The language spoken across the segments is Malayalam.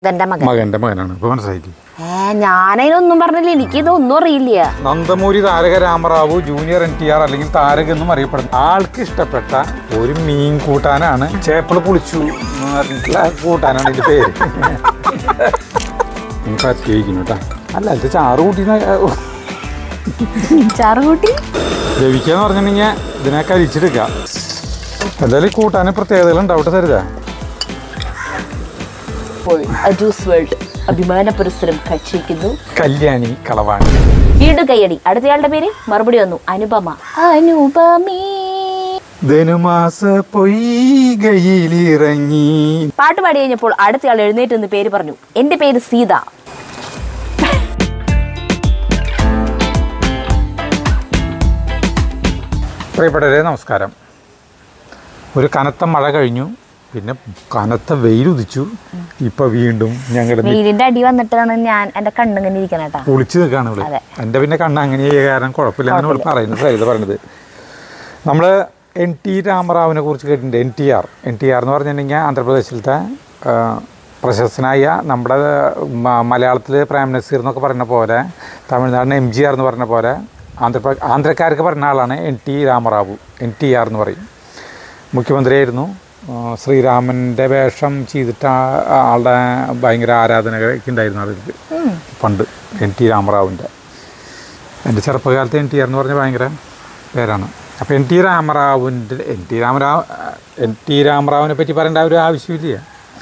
ഇതെന്റെ മകൻ മകന്റെ മകനാണ് ഇപ്പൊ മനസ്സിലായില്ലേ ഏ ഞാനതിനൊന്നും പറഞ്ഞില്ല എനിക്കിതൊന്നും അറിയില്ല Nandamuri Taraka Ramarao junior N T R അല്ലെങ്കിൽ താരക് എന്നും അറിയപ്പെടുന്നു ആൾക്ക് ഇഷ്ടപ്പെട്ട ഒരു മീൻ കൂട്ടാനാണ് ചേപ്പിള് പുളിച്ചു എന്ന് പറഞ്ഞിട്ടുള്ള കൂട്ടാനാണ് ഇതിന്റെ പേര് നമുക്ക് അത്യായിരിക്കുന്നു കേട്ടോ അല്ല ഇത് ചാറ് കൂട്ടി ചാറുകൂട്ടി ജവിക്കാന്ന് പറഞ്ഞിട്ടുണ്ടെങ്കിൽ ഇതിനെ കരിച്ചെടുക്കുക എന്തായാലും ഈ കൂട്ടാന് പ്രത്യേകതകൾ ഉണ്ടാവട്ടെ തരുതാ ജ്യൂസ് വേൾഡ് അഭിമാന പുരസ്സരം കാഴ്ചവെക്കുന്നു കല്യാണി കളവാണി വീണ്ടും കയ്യടി അടുത്തയാളുടെ പേര് മറുപടി വന്നു അനുപമ അനുപമേ ധനുമാസ പൊയ്കയിലിറങ്ങി പാട്ട് പാടി കഴിഞ്ഞപ്പോൾ അടുത്തയാൾ എഴുന്നേറ്റ് നിന്ന് പേര് പറഞ്ഞു എന്റെ പേര് സീത പ്രിയപ്പെട്ടവരെ നമസ്കാരം ഒരു കനത്ത മഴ കഴിഞ്ഞു പിന്നെ കനത്ത വെയിലുദിച്ചു ഇപ്പൊ വീണ്ടും ഞങ്ങളുടെ വെയിലിന്റെ അടി വന്നിട്ടാണ് ഞാൻ എന്റെ കണ്ണിങ്ങനെ ഇരിക്കണ കേട്ടാ കുളിച്ച് നിൽക്കുകയാണ് ഇവിടെ അതെ. എൻ്റെ പിന്നെ കണ്ണ് അങ്ങനെ ആയ കാരണം കുഴപ്പമില്ല എന്നാണ് ഇവിടെ പറയുന്നത് സൈത പറയുന്നത് നമ്മൾ എൻ ടി രാമറാവിനെ കുറിച്ച് കേട്ടിട്ടുണ്ട് N T R N T R എന്ന് പറഞ്ഞിട്ടുണ്ടെങ്കിൽ ആന്ധ്രാപ്രദേശിലത്തെ ആ, പ്രശസ്തനായ നമ്മുടെ മ- മലയാളത്തിൽ പ്രേം നസീർ എന്നൊക്കെ പറഞ്ഞ പോലെ തമിഴ്നാടിന് എം ജി ആർ എന്ന് പറഞ്ഞ പോലെ ആന്ധ്രപ്ര ആന്ധ്രക്കാർക്ക് പറഞ്ഞ ആളാണ് N T Ramarao N T R എന്ന് പറയും മുഖ്യമന്ത്രിയായിരുന്നു ആ, ശ്രീരാമൻ്റെ വേഷം ചെയ്തിട്ട് ആ- ആളുടെ ഭയങ്കര ആരാധനയൊക്കെ ഉണ്ടായിരുന്നു ആൾക്ക് പണ്ട് എൻ ടി രാമറാവുവിൻ്റെ എൻ്റെ ചെറുപ്പകാലത്ത് എൻ ടി ആർ എന്ന് പറഞ്ഞ ഭയങ്കര പേരാണ് അപ്പോൾ എൻ ടി രാമറാവുവിൻ്റെ N T Ramarao N T രാമറാവിനെ പറ്റി പറയേണ്ട ഒരു ആവശ്യമില്ല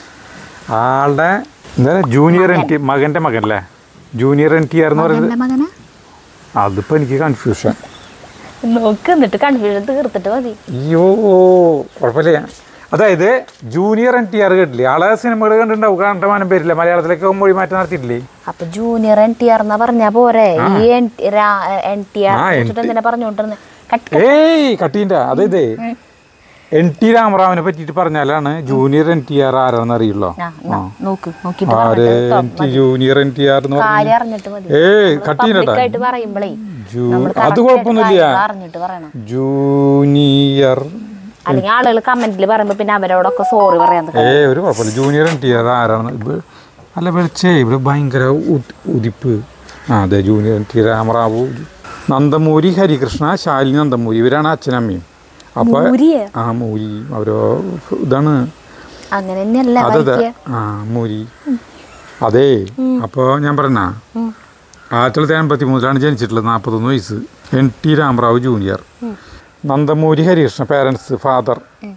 ആളുടെ എന്താ ജൂനിയർ എൻ ടി മകൻ്റെ മകൻ അല്ലേ ജൂനിയർ എൻ ടി ആർ എന്ന് പറയുന്നത് മകനെ അതിപ്പോൾ എനിക്ക് കൺഫ്യൂഷൻ നോക്ക് എന്നിട്ട് കൺഫ്യൂഷൻ തീർത്തിട്ട് മതി അയ്യോ കുഴപ്പമില്ല അതായത് ജൂനിയർ എൻ ടി ആർ കേട്ടില്ലേ ആളെ സിനിമകൾ കണ്ടിട്ടുണ്ടാവും കണ്ടമാനം പേരില്ല മലയാളത്തിലേക്ക് മൊഴി മാറ്റം നടത്തിയിട്ടില്ലേ അപ്പൊ ജൂനിയർ എൻ ടി ആർ എന്നാ പറഞ്ഞാ പോരെ ഈ എൻ ടി ആർ ആ, എന്തിനാ പറഞ്ഞോണ്ടിരുന്നത് കട്ട് ഏയ് കട്ടീൻ്റെ അതായത് എൻ ടി രാമറാവിനെ പറ്റിയിട്ട് പറഞ്ഞാലാണ് ജൂനിയർ എൻ ടി ആർ ആരാണെന്ന് അറിയുള്ളൂ ആ, എന്നാ, നോക്ക് നോക്കിട്ട് ആര് N T junior N T R എന്ന് പറഞ്ഞു കാര്യം അറിഞ്ഞിട്ട് മതി ഏയ് കട്ടീനട്ടാ ആയിട്ട് പറയുമ്പോഴേ ജൂ നമ്മള് അത് correct കുഴപ്പമൊന്നുമില്ല ആയിട്ട് അറിഞ്ഞിട്ട് പറയണം ജൂനിയർ അല്ലെങ്കിൽ ആളുകൾ കമന്റിൽ പറയുമ്പോ പിന്നെ അവരോടൊക്കെ സോറി പറയാൻ നിൽക്കണം. ഏ ഒരു കുഴപ്പമില്ല ജൂനിയർ എൻ ടി ആർ ആരാണെന്ന് ഇത് അല്ല വിളിച്ചേ ഇവിടെ ഭയങ്കര ഉത്- ഉദിപ്പ് ആ അതെ junior N T Ramarao Nandamuri Harikrishna Shalini Nandamuri ഇവരാണ് അച്ഛനമ്മയും അപ്പൊ മൂരിയെ? ആ മൂരി അവരോ ഇതാണ് അങ്ങനെ തന്നെയല്ല അതെ അതെ വൈദ്യ ആ മൂരി അതേ അപ്പോൾ ഞാൻ പറഞ്ഞ ആയിരത്തി തൊള്ളായിരത്തി എൺപത്തി മൂന്നിലാണ് ജനിച്ചിട്ടുള്ളത് നാൽപ്പത്തൊന്ന് വയസ്സ് N T Ramarao junior Nandamuri Harikrishna parents father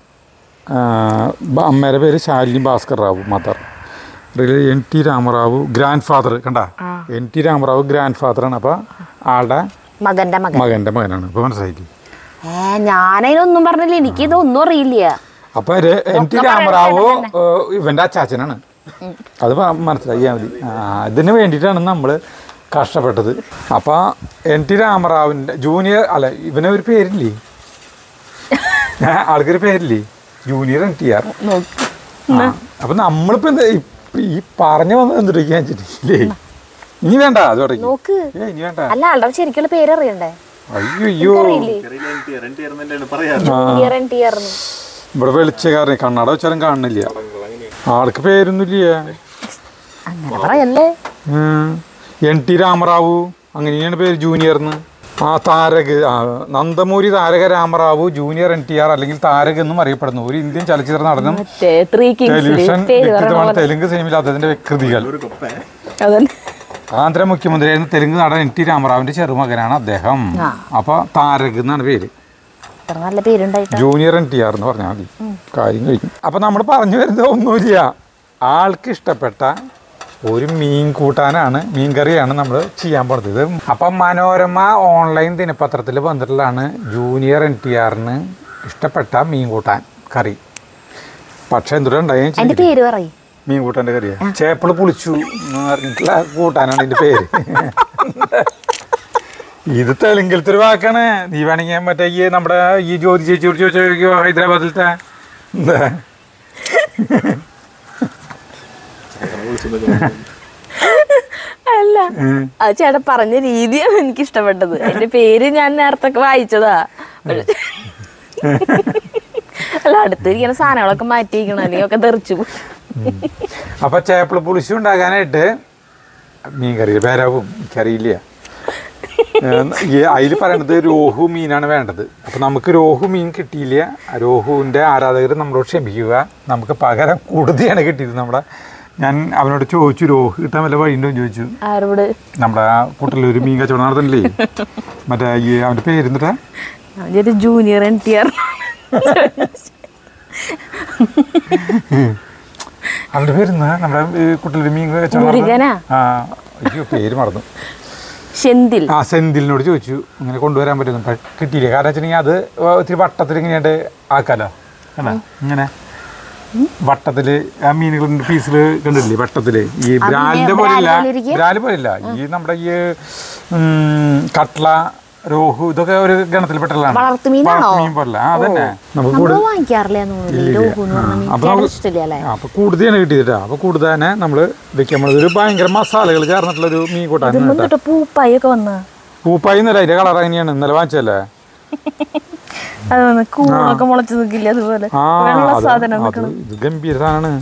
അമ്മയുടെ പേര് Shalini Bhaskar Rao mother N T Ramarao grandfather കണ്ട എൻ ടി രാമറാവു ഗ്രാൻഡ് ഫാദറാണ് അപ്പോൾ ആളുടെ മകന്റെ മകൻ മകൻ്റെ മകനാണ് ഇപ്പോൾ മനസ്സിലായില്ലേ ഏ ഞാനതിനൊന്നും പറഞ്ഞില്ല എനിക്ക് ഇതൊന്നും അറിയില്ല അപ്പൊ രെ- എൻ ടി രാമറാവു ഏഹ്, ഇവന്റെ അച്ചാച്ചനാണ് അത് പ- മനസ്സിലാക്കിയാൽ മതി ആ, ഇതിന് വേണ്ടിയിട്ടാണ് നമ്മൾ കഷ്ടപ്പെട്ടത് അപ്പൊ എൻ ടി രാമറാവിന്റെ ജൂനിയർ അല്ല ഇവനെ ഒരു പേരില്ലേ ഏ, ആൾക്കൊരു പേരില്ലേ ജൂനിയർ എൻ ടി ആർ നോക്ക് അപ്പൊ നമ്മളിപ്പോ എന്താ ഈ- ഈ പറഞ്ഞു വന്നത് എന്തിട്ടൊക്കെയാ വെച്ചിട്ടില്ലേ ഇനി വേണ്ട അത് തുടങ്ങി നോക്ക് ഏ ഇനി വേണ്ട അല്ല ആളുടെ ശരിക്കുള്ള പേര് അറിയണ്ടേ അയ്യോ അയ്യോ അറിയില്ലേ ജൂനിയർ എൻ ടി ആർ ഇവിടെ വെളിച്ച കാരണം കണ്ണട വെച്ചാലും കാണുന്നില്ല ആൾക്ക് പേരൊന്നുമില്ല അങ്ങനെ പറയല്ലേ എൻ ടി രാമറാവു അങ്ങനെയാണ് പേര് ജൂനിയർന്ന് ആ താരക് ആ, Nandamuri Taraka Ramarao junior N T R അല്ലെങ്കിൽ താരക് എന്നും അറിയപ്പെടുന്നു ഒരു ഇന്ത്യൻ ചലച്ചിത്ര നടനും മറ്റേ ത്രീ ടെലിവിഷൻ കിങ്സിൽ പേര് വ്യക്തിത്വമാണ് പറയണ തെലുങ്ക് സിനിമയിൽ അദ്ദേഹത്തിന്റെ കൃതികൾ അതന്നെ ആന്ധ്ര മുഖ്യമന്ത്രിയായിരുന്ന തെലുങ്ക് നടൻ എൻ ടി രാമറാവിന്റെ ചെറുമകനാണ് അദ്ദേഹം ആ. അപ്പൊ താരക് എന്നാണ് പേര് ഇത്ര നല്ല പേരുണ്ടായിട്ട് ജൂനിയർ എൻ ടി ആർ എന്ന് പറഞ്ഞാൽ മതി കാര്യം കഴിഞ്ഞു അപ്പം നമ്മൾ പറഞ്ഞു വരുന്നത് ഒന്നുമില്ല ആൾക്ക് ഇഷ്ടപ്പെട്ട ഒരു മീൻ കൂട്ടാനാണ് മീൻ കറിയാണ് നമ്മൾ ചെയ്യാൻ പോകുന്നത് ഇത് അപ്പം മനോരമ ഓൺലൈൻ ദിനപത്രത്തിൽ വന്നിട്ടുള്ളതാണ് ജൂനിയർ എൻ ടി ആറിന് ഇഷ്ടപ്പെട്ട മീൻ കൂട്ടാൻ കറി പക്ഷെ എന്തുണ്ടായി അതിന്റെ പേര് പറയും മീൻ കൂട്ടാൻ്റെ കറിയാ ചേപ്പിള് പുളിച്ചു എന്ന് പറഞ്ഞിട്ടുള്ള കൂട്ടാനാണ് ഇതിൻ്റെ പേര് ഇത് തെലുങ്കിലത്തെ ഒരു വാക്കാണ് നീ വേണമെങ്കിൽ മറ്റേ ഈ നമ്മുടെ ഈ ജ്യോതി ചേച്ചിയോട് ചോദിച്ചോ ഹൈദരാബാദിലത്തെ എന്താ അല്ല ആ ചേട്ടൻ പറഞ്ഞ രീതിയാണ് എനിക്ക് ഇഷ്ടപ്പെട്ടത് എന്റെ പേര് ഞാൻ നേരത്തെ ഒക്കെ വായിച്ചതാ പക്ഷെ- അല്ല അടുത്തിരിക്കുന്ന സാധനങ്ങളൊക്കെ മാറ്റിയിരിക്കണം അല്ലെങ്കിൽ ഒക്കെ തെറിച്ചു പോകും. അപ്പൊ ചേപ്പിള പുളിശു ഉണ്ടാക്കാനായിട്ട് മീൻ കറി പേരാവും എനിക്കറിയില്ല അതിൽ പറയണത് രോഹു മീനാണ് വേണ്ടത് അപ്പൊ നമുക്ക് രോഹു മീൻ കിട്ടിയില്ല ആ രോഹുവിന്റെ ആരാധകർ നമ്മളോട് ക്ഷമിക്കുക നമുക്ക് പകരം കൂടുതലാണ് കിട്ടിയത് നമ്മുടെ ഞാൻ അവനോട് ചോദിച്ചു രോഹു കിട്ടാൻ വല്ല വഴിയുണ്ടോ എന്ന് ചോദിച്ചു ആരോട് നമ്മുടെ ആ കൂട്ടത്തിൽ ഒരു മീൻ കച്ചവടം നടത്തുന്നില്ലേ മറ്റേ ഈ അവന്റെ പേരെന്നിട്ടാ ഒരു ജൂനിയർ എൻ ടി ആർ അവളുടെ പേരെന്നാ നമ്മുടെ കുട്ടിലൊരു മീൻ കച്ചവടം മുരുകനാ? നടത്തുന്ന- ആ അയ്യോ പേര് മറന്നു ഷെന്തിൽ ആ സെന്തിലിനോട് ചോദിച്ചു അങ്ങനെ കൊണ്ടുവരാൻ പറ്റുന്നു പക്ഷെ കിട്ടിയില്ല കാരണം വെച്ചിട്ടുണ്ടെങ്കിൽ അത് ഇത്തിരി വട്ടത്തിൽ ഇങ്ങനെയായിട്ട് ആക്കാലോ കണ്ടാ ഇങ്ങനെ വട്ടത്തില് ആ മീനുകളുടെ പീസിൽ കണ്ടില്ലേ വട്ടത്തില് ഈ ആ മീന് ബ്രാലിന്റെ ബ്രാല് പോലെയല്ല പോലെ ഇരിക്കും? ബ്രാല് പോലെയല്ല ഈ നമ്മുടെ ഈ ഉം, കട്ട്ള രോഹു ഇതൊക്കെ ഒരു ഗണത്തിൽപ്പെട്ടതാണ് വളർത്തു മീനാണോ? മീൻ പോലെ ആ അതന്നെ നമുക്ക് നമ്മൾ കൂടുതൽ വാങ്ങിക്കാറില്ല തോന്നുന്നു രോഹു എന്ന് പറഞ്ഞ മീൻ അപ്പൊ ചേട്ടന് നമുക്ക് ഇഷ്ടമില്ല അല്ലേ ആ, അപ്പൊ കൂടുതലാണ് കിട്ടിയിട്ടാ അപ്പൊ കൂടുതൽ തന്നെ നമ്മള് വെക്കാൻ പോണത് ഒരു ഭയങ്കര മസാലകൾ ചേർന്നിട്ടുള്ള ഒരു മീൻ കൂട്ടാൻ ഇതൊന്നും തൊട്ട് പൂപ്പായി ഒക്കെ വന്ന പൂപ്പായി എന്നല്ല അതിന്റെ കളർ അങ്ങനെയാണ് ഇന്നലെ വാങ്ങിച്ചല്ലേ അത് വന്ന് കൂണൊക്കെ മുളച്ചു നിൽക്കില്ല അതുപോലെ ആ വെള്ള അത് സാധനം അത് നിൽക്കണം ഇത് ഗംഭീര സാധനമാണ്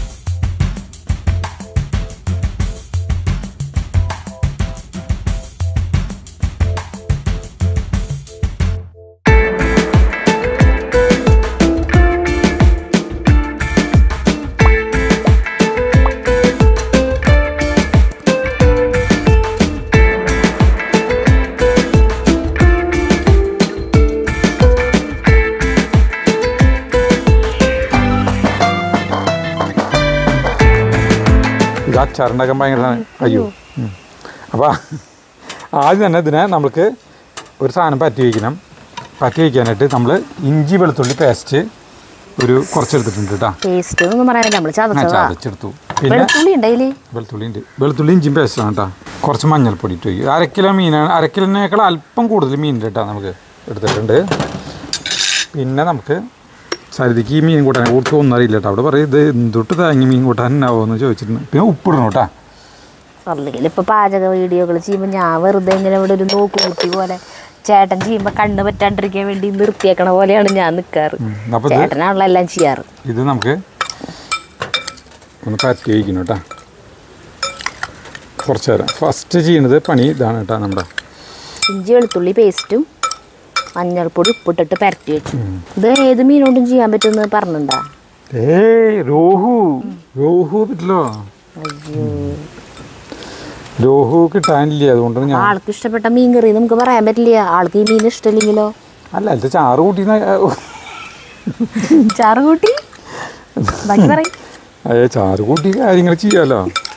ഇത് അച്ചാറുണ്ടാക്കാൻ ഭയങ്കര സാധനം. അയ്യോ ഉം. അപ്പോൾ ആദ്യം തന്നെ ഇതിനെ നമുക്ക് ഒരു സാധനം പറ്റി വയ്ക്കണം പറ്റി വയ്ക്കാനായിട്ട് നമ്മൾ ഇഞ്ചി വെളുത്തുള്ളി പേസ്റ്റ് ഒരു കുറച്ചെടുത്തിട്ടുണ്ട് കേട്ടോ ടേസ്റ്റ് എന്നൊന്നും പറയാനില്ല നമ്മള് ആ ചതച്ചതാ ചതച്ചെടുത്തു പിന്നെ വെളുത്തുള്ളി ഉണ്ടല്ലേ വെളുത്തുള്ളി ഉണ്ട് വെളുത്തുള്ളി ഇഞ്ചിയും പേസ്റ്റാണ് കേട്ടോ കുറച്ച് മഞ്ഞൾപ്പൊടി ഇട്ട് വയ്ക്കും അര കിലോ മീനാണ് അര കിലോനേക്കാൾ അല്പം കൂടുതൽ മീനുണ്ട് കേട്ടോ നമുക്ക് എടുത്തിട്ടുണ്ട് പിന്നെ നമുക്ക് സരിതിക്ക് ഈ മീൻ കൂട്ടാൻ കൂടുതൽ ഒന്നും അറിയില്ല കേട്ടോ അവിടെ പറയും ഇത് എന്തൊട്ട് താങ്ങി മീൻ കൂട്ടാൻ ഉണ്ടാവുമെന്ന് ചോദിച്ചിട്ടുണ്ട് പിന്നെ ഉപ്പിടണം കേട്ടോ അല്ലെങ്കിൽ ഇപ്പൊ പാചക വീഡിയോകൾ ചെയ്യുമ്പോ ഞാൻ വെറുതെ ഇങ്ങനെ ഇവിടെ ഒരു നോക്കുകുട്ടി പോലെ ചേട്ടൻ ചെയ്യുമ്പോ കണ്ണ് പറ്റാണ്ടിരിക്കാൻ വേണ്ടി നിർത്തിയേക്കണ പോലെയാണ് ഞാൻ നിൽക്കാറ് അപ്പോൾ ഇത് ചേട്ടനാണല്ലോ എല്ലാം ചെയ്യാറ് ഇത് നമുക്ക് ഒന്ന് പറ്റി വയ്ക്കണം കേട്ടോ കുറച്ച് നേരം ഫസ്റ്റ് ചെയ്യുന്നത് പണി ഇതാണ് കേട്ടോ നമ്മുടെ ഇഞ്ചി വെളുത്തുള്ളി പേസ്റ്റും മഞ്ഞൾപ്പൊടി ഉപ്പിട്ടിട്ട് പരട്ടി വെച്ചു ഇത് ഏത് മീനോണ്ടും ചെയ്യാൻ പറ്റുമെന്ന് പറഞ്ഞിട്ടുണ്ടാ ഏയ് രോഹു രോഹു പറ്റില്ലോ അയ്യോ രോഹു കിട്ടാനില്ല അതുകൊണ്ടാണ് ഞാൻ ആൾക്ക് ഇഷ്ടപ്പെട്ട മീൻ കറി നമുക്ക് പറയാൻ പറ്റില്ല ആൾക്ക് ഈ മീൻ ഇഷ്ടമില്ലെങ്കിലോ അല്ല ഇത് ചാറ് കൂട്ടി ചാറ് കൂട്ടി ബാക്കി പറയും അയ്യ ചാറ് കൂട്ടി കാര്യങ്ങൾ ചെയ്യാലോ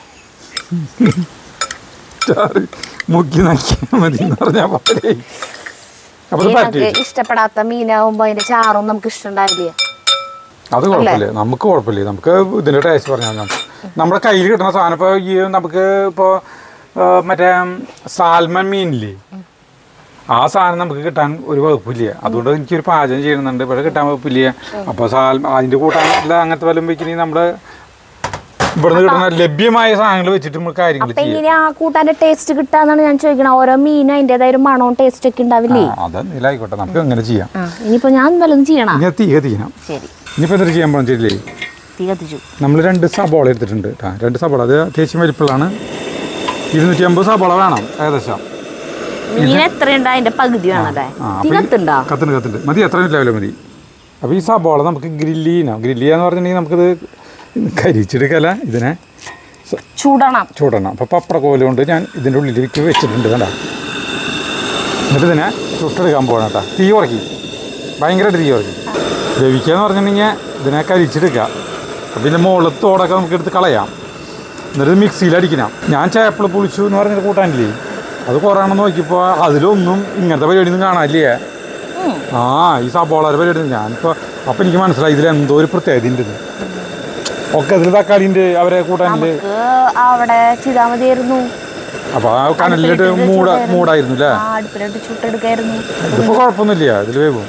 ചാറ് മുക്കി നക്കിയാൽ മതി എന്ന് പറഞ്ഞാൽ പോലെ അപ്പൊ ഇത് പറ്റി നമുക്ക് ഇഷ്ടപ്പെടാത്ത മീനാവുമ്പോ അതിന്റെ ചാറും നമുക്ക് ഇഷ്ടമുണ്ടാവില്ല അത് കുഴപ്പമില്ല നമുക്ക് കുഴപ്പമില്ല നമുക്ക് ഇതിന്റെ ടേസ്റ്റ് പറഞ്ഞാൽ മതി. നമ്മുടെ കയ്യിൽ കിട്ടുന്ന സാധനം ഇപ്പോൾ ഈ നമുക്ക് ഇപ്പോൾ മറ്റേ സാൽമൺ മീനില്ലേ ആ സാധനം നമുക്ക് കിട്ടാൻ ഒരു വകുപ്പില്ല അതുകൊണ്ട് എനിക്കൊരു പാചകം ചെയ്യണമെന്നുണ്ട് ഇവിടെ കിട്ടാൻ വകുപ്പില്ല അപ്പോൾ സാൽ അതിൻ്റെ കൂട്ടാനില്ല അങ്ങനത്തെ വല്ലതും വെക്കണമെങ്കിൽ നമ്മൾ ഇവിടുന്ന് കിട്ടുന്ന ലഭ്യമായ സാധനങ്ങൾ വെച്ചിട്ട് നമ്മൾ കാര്യങ്ങൾ അപ്പൊ ചെയ്യാം ഇങ്ങനെ ആ കൂട്ടാന്റെ ടേസ്റ്റ് കിട്ടാന്നാണ് ഞാൻ ചോദിക്കണത് ഓരോ മീനും അതിന്റേതായ ഒരു മണവും ടേസ്റ്റ് ഒക്കെ ഉണ്ടാവില്ലേ അത് എന്തെങ്കിലും നമുക്ക് അങ്ങനെ ചെയ്യാം ആ ഇനിയിപ്പോ ഞാൻ വല്ലതും ചെയ്യണ ഇനി തീ കത്തിക്കണം ശരി ഇനിയിപ്പോൾ എന്തൊരു ചെയ്യാൻ പോകണം ശരിയല്ലേ തീ കത്തിച്ചു നമ്മൾ രണ്ട് സബോള എടുത്തിട്ടുണ്ട് കേട്ടോ രണ്ട് സബോള അത് അത്യാവശ്യം വലിപ്പമുള്ളതാണ് ഇരുന്നൂറ്റി അമ്പത് സബോള വേണം ഏകദേശം മീൻ എത്രയുണ്ട് അതിന്റെ പകുതി വേണല്ലേ ആ, തീ അപ്പൊ ഈ- കത്തുണ്ടോ കത്തുണ്ട് കത്തുണ്ട് മതി എത്ര ലെവല മതി അപ്പോൾ ഈ സബോള നമുക്ക് ഗ്രില്ല് ചെയ്യണം ഗ്രില്ല് ചെയ്യാന്ന് പറഞ്ഞിട്ടുണ്ടെങ്കിൽ നമുക്കിത് കരിച്ചെടുക്കല ഇതിനെ സ- ചൂടണം ചൂടണം അപ്പോൾ പപ്പട കോല് കൊണ്ട് ഞാൻ ഇതിൻ്റെ ഉള്ളിലേക്ക് വെച്ചിട്ടുണ്ട് കണ്ട എന്നിട്ട് ഇതിനെ ചുട്ടെടുക്കാൻ പോകണം കേട്ടോ തീ ഉറക്കി ഭയങ്കരമായിട്ട് തീ ഉറക്കി വേവിക്കുക എന്ന് പറഞ്ഞിട്ടുണ്ടെങ്കിൽ ഇതിനെ കരിച്ചെടുക്കുക അപ്പോൾ ഇതിൻ്റെ മുകളിൽ തോടൊക്കെ നമുക്ക് എടുത്ത് കളയാം എന്നിട്ട് ഇത് മിക്സിയിൽ അടിക്കണം ഞാൻ ചേപ്പിള പുളിച്ചു എന്ന് പറഞ്ഞൊരു കൂട്ടാനില്ലേ അത് കുറയണം നോക്കിയപ്പോൾ അതിലൊന്നും ഇങ്ങനത്തെ പരിപാടിയൊന്നും കാണാനില്ലേ ആ ഈ സബോളയുടെ പരിപാടി ഞാനിപ്പോൾ അപ്പോൾ എനിക്ക് മനസ്സിലായി ഇതിൽ എന്തോ ഒരു പ്രത്യേകത ഉണ്ട് ഇത്. ഒക്കെ ഇതിൽ തക്കാളിൻ്റെ അവരെ കൂട്ടാനില്ലേ നമുക്ക് അവിടെ ചെയ്താൽ മതിയായിരുന്നു അപ്പോൾ ആ കനലിലിട്ട് മൂട മൂടായിരുന്നു അല്ലേ ആ അടുപ്പിലോട്ട് ചുട്ടെടുക്കായിരുന്നു ഇതിപ്പോൾ കുഴപ്പമൊന്നുമില്ല ഇതിൽ വേവും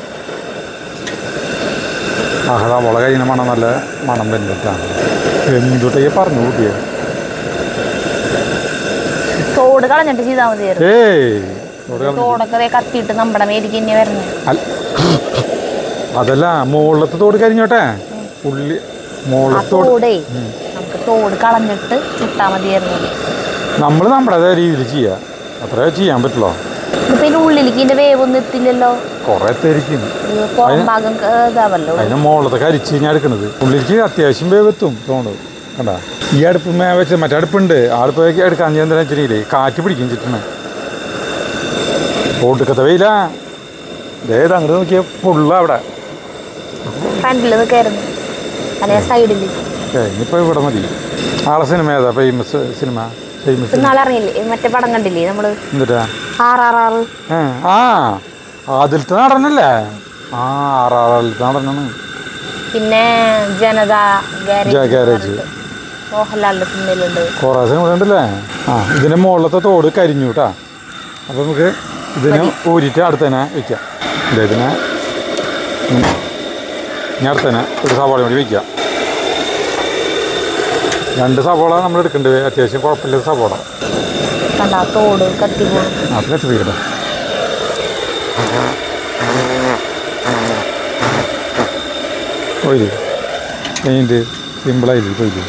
ആഹ് മുളക് കഴിയുന്ന മണം നല്ല മണം വരുന്നിട്ടാണ് എന്തുട്ടേ പറഞ്ഞു കൂട്ടിയേ തോട് കളഞ്ഞിട്ട് ചെയ്താൽ മതിയായിരുന്നു ഏയ് ഇവിടെ കളഞ്ഞു. തോടൊക്കെ ദേ കത്തിയിട്ട് നമ്മുടെ മേലേക്ക് തന്നെ വരുന്നു അല്ല അതല്ല മുകളിലത്തെ തോട് കരിഞ്ഞോട്ടെ ഉള്ളി ആ മുകളിലത്തെ തോട് തോടേ ഉം. തോട് കളഞ്ഞിട്ട് ചുട്ടാൽ മതിയായിരുന്നു നമ്മൾ നമ്മുടെ രീതിയിൽ ചെയ്യുക അത്രേ ചെയ്യാൻ പറ്റുള്ളൂ ഇതിപ്പോ ഇതിന്റെ ഉള്ളിലേക്ക് ഇതിന്റെ വേവൊന്നും എത്തില്ലല്ലോ കുറേ തെരിക്കും ഇത് പുറം ഭാഗം ക- ഇതാവല്ലോ അതിന് മുകളിലത്തെ കരിച്ച് കഴിഞ്ഞാൽ എടുക്കണത് ഉള്ളിലേക്ക് അത്യാവശ്യം വേവെത്തും തോന്നുന്നത് കണ്ടാ ഈ അടുപ്പ് മേ വെച്ച് മറ്റേ അടുപ്പുണ്ട് ആ അടുപ്പ് എടുക്കാൻ ഞാൻ എന്താ വെച്ചിട്ടില്ലേ കാറ്റ് പിടിക്കും ചുറ്റണ ഒടുക്കത്തെ വെയിലാ ഏത് അങ്ങോട്ട് നോക്കിയാൽ ഫുള്ള് അവിടെ ഫ്രണ്ടിൽ നിൽക്കായിരുന്നു അല്ലെ സൈഡിൽ ഇനിയിപ്പോൾ ഇവിടെ മതി ആളെ സിനിമ ഏതാ ഫേമസ് സിനിമ ഫേമസ് നാളെ അറിയില്ലേ മറ്റേ പടം കണ്ടില്ലേ നമ്മള് എന്നിട്ടാ ആർ ആർ ആറ് ഏ, ആ അതിലത്തെ നടനല്ലേ ആ ആറാറിലത്തെ നടനാണ് പിന്നെ ജനത ജ- ഗാരേജ്. മോഹൻലാലിന്റെ സിനിമയിലുണ്ട് കുറേ സിനിമ ഉണ്ടല്ലേ ആ ഇതിൻ്റെ മുകളിലത്തെ തോട് കരിഞ്ഞു കേട്ടാ അപ്പോൾ നമുക്ക് ഇതിനെ ഊരിയിട്ട് അടുത്തന്നെ വെക്കാം ഇല്ല ഇതിനെ ഉം. ഇനി അടുത്തന്നെ ഒരു സവാള കൂടി വെക്കാം രണ്ട് സവാള നമ്മൾ എടുക്കേണ്ടത് അത്യാവശ്യം കുഴപ്പമില്ലാത്ത സവാള കണ്ട ആ തോട് കത്തി പോകും അത് കത്തിപ്പിക്കട്ടെ പോയില്ലേ പെയിൻറ്റ് സിമ്പിളായില്ലേ പോയില്ലേ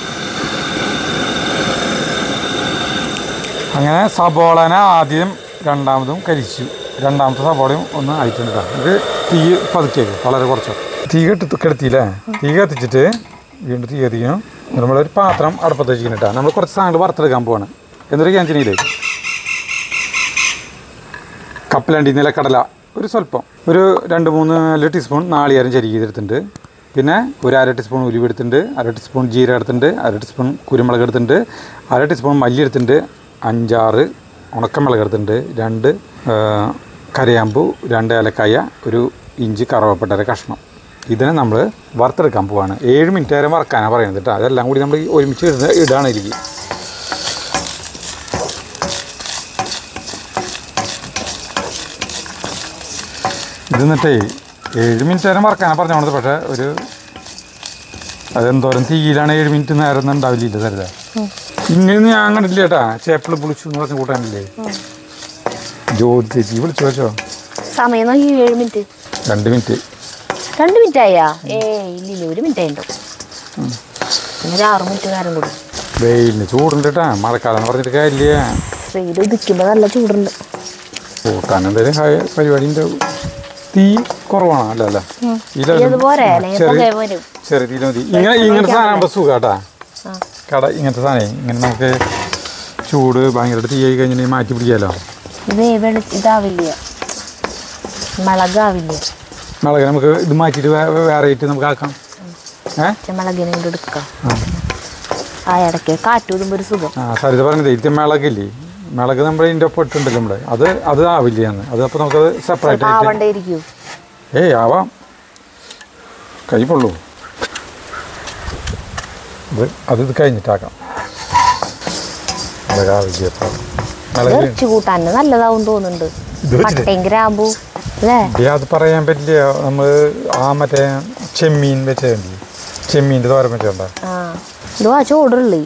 അങ്ങനെ സബോളനെ ആദ്യം രണ്ടാമതും കരിച്ചു രണ്ടാമത്തെ സബോളയും ഒന്ന് ആയിട്ടുണ്ട് ട്ടോ. ഇത് തീ പതുക്കിയേക്ക് വളരെ കുറച്ച് തീ കെട്ടി കെടുത്തിയില്ലേ തീ കത്തിച്ചിട്ട് വീണ്ടും തീ കത്തിക്കണം നമ്മളൊരു പാത്രം അടുപ്പത്ത് വെച്ചിട്ടാ നമ്മൾ കുറച്ച് സാധനങ്ങൾ വറുത്തെടുക്കാൻ പോവാണ് എന്നൊരു ക്യാൻറ്റീനില്ലേ കപ്പലണ്ടി നിലക്കടല ഒരു സ്വല്പം ഒരു രണ്ട് മൂന്ന് നാല് ടീസ്പൂൺ നാളികേരം ചരിക്ക് ചെയ്തെടുത്തിട്ടുണ്ട് പിന്നെ ഒരു അര ടീസ്പൂൺ ഉലുവ എടുത്തിട്ടുണ്ട് അര ടീസ്പൂൺ ജീരകം എടുത്തിട്ടുണ്ട് അര ടീസ്പൂൺ കുരുമുളക് എടുത്തിട്ടുണ്ട് അര ടീസ്പൂൺ മല്ലി എടുത്തിട്ടുണ്ട് അഞ്ചാറ് ഉണക്കമുളക് എടുത്തിട്ടുണ്ട് രണ്ട് ആ, കരയാമ്പു രണ്ട് ഏലക്കായ ഒരു ഇഞ്ചി കറുവപ്പട്ടര കഷ്ണം ഇതിനെ നമ്മൾ വറുത്തെടുക്കാൻ പോവാണ് ഏഴ് മിനിറ്റ് നേരം വറക്കാനാണ് പറയുന്നത് കേട്ടോ അതെല്ലാം കൂടി നമ്മൾ ഒരുമിച്ച് ഇടുന്ന ഇടാണ് ഇതിലേക്ക് ഇത് എന്നിട്ടേ ഏഴ് മിനിറ്റ് നേരം വറക്കാനാണ് പറഞ്ഞോണത് പക്ഷേ ഒരു അതെന്തോരം തീയിലാണ് ഏഴ് മിനിറ്റ് നേരം ഒന്നും ഉണ്ടാവില്ല തരുത ഇങ്ങനെയൊന്നും ഞാൻ കണ്ടില്ല ചേട്ടാ ചേപ്പിള് പുളിച്ചു എന്ന് പറഞ്ഞ കൂട്ടാനില്ലേ ജ്യോതി ചേച്ചി വിളിച്ചു വെച്ചോ സമയം നോക്കി ഏഴ് മിനിറ്റ് രണ്ട് മിനിറ്റ് രണ്ട് മിനിറ്റ് ആയാ ഏ ഇല്ലില്ല ഒരു മിനിറ്റ് ആയിട്ടോ പിന്നെ ഒരു ആറ് മിനിറ്റ് നേരം കൂടി വെയിലിന് ചൂടുണ്ട് കേട്ടാ മഴക്കാലം എന്ന് പറഞ്ഞിട്ട് കാര്യമില്ല വെയിൽ ഉദിക്കുമ്പോൾ നല്ല ചൂടുണ്ട് കൂട്ടാൻ എന്തായാലും ഹായ് പരിപാടിൻ്റെ തീ കുറവാണ് അല്ല അല്ല ഇതിലൊരു ഇത് പോരെ അല്ലെങ്കിൽ ചെറിയ പുക വരും ചെറിയ തീയിൽ മതി ഇങ്ങനെ ഇങ്ങനത്തെ സാധനം ആകുമ്പോൾ സുഖാട്ടാ ആ കട ഇങ്ങനത്തെ സാധനം ഇങ്ങനെ നമുക്ക് ചൂട് ഭയങ്കരമായിട്ട് തീയായി കഴിഞ്ഞിട്ടുണ്ടെങ്കിൽ മാറ്റി പിടിക്കാമല്ലോ ഇത് വെളി ഇതാവില്ല മുളകാവില്ല മുളക് നമുക്ക് ഇത് മാറ്റിയിട്ട് വേ- വേറെ ആയിട്ട് നമുക്ക് ആക്കാം ഏ മുളകിനെ കൊണ്ട് എടുക്കാം ആ ഇടയ്ക്ക് കാറ്റ് ഊതുമ്പോൾ ഒരു സുഖം ആ സരിത പറഞ്ഞത് ഇതിൻ്റെ മിളകില്ലേ മിളക് നമ്മൾ ഇതിൻ്റെ ഒപ്പം ഇട്ടുണ്ടല്ലോ നമ്മൾ അത് അത് ആവില്ല എന്ന് അത് അപ്പോൾ നമുക്കത് സെപ്പറേറ്റ് ആയിട്ട് ആവണ്ടേ ഇരിക്കൂ ഏയ് ആവാം കൈ പൊള്ളൂ ഇത് അത് ഇത് കഴിഞ്ഞിട്ടാക്കാം മിളകാവില്ല അപ്പോൾ മിളക് ഇറച്ചി കൂട്ടാൻ നല്ലതാവും തോന്നുന്നുണ്ട് ഇത് വെച്ചിട്ട് പട്ടയും ഗ്രാമ്പു അല്ലേ ഇല്ല, അത് പറയാൻ പറ്റില്ല നമ്മൾ ആ മറ്റേ ചെമ്മീൻ വെച്ചിട്ടുണ്ട് ചെമ്മീൻ്റെ തോരൻ വെച്ചിട്ടുണ്ടോ ആ ഇതോ ആ ചോടുള്ളേ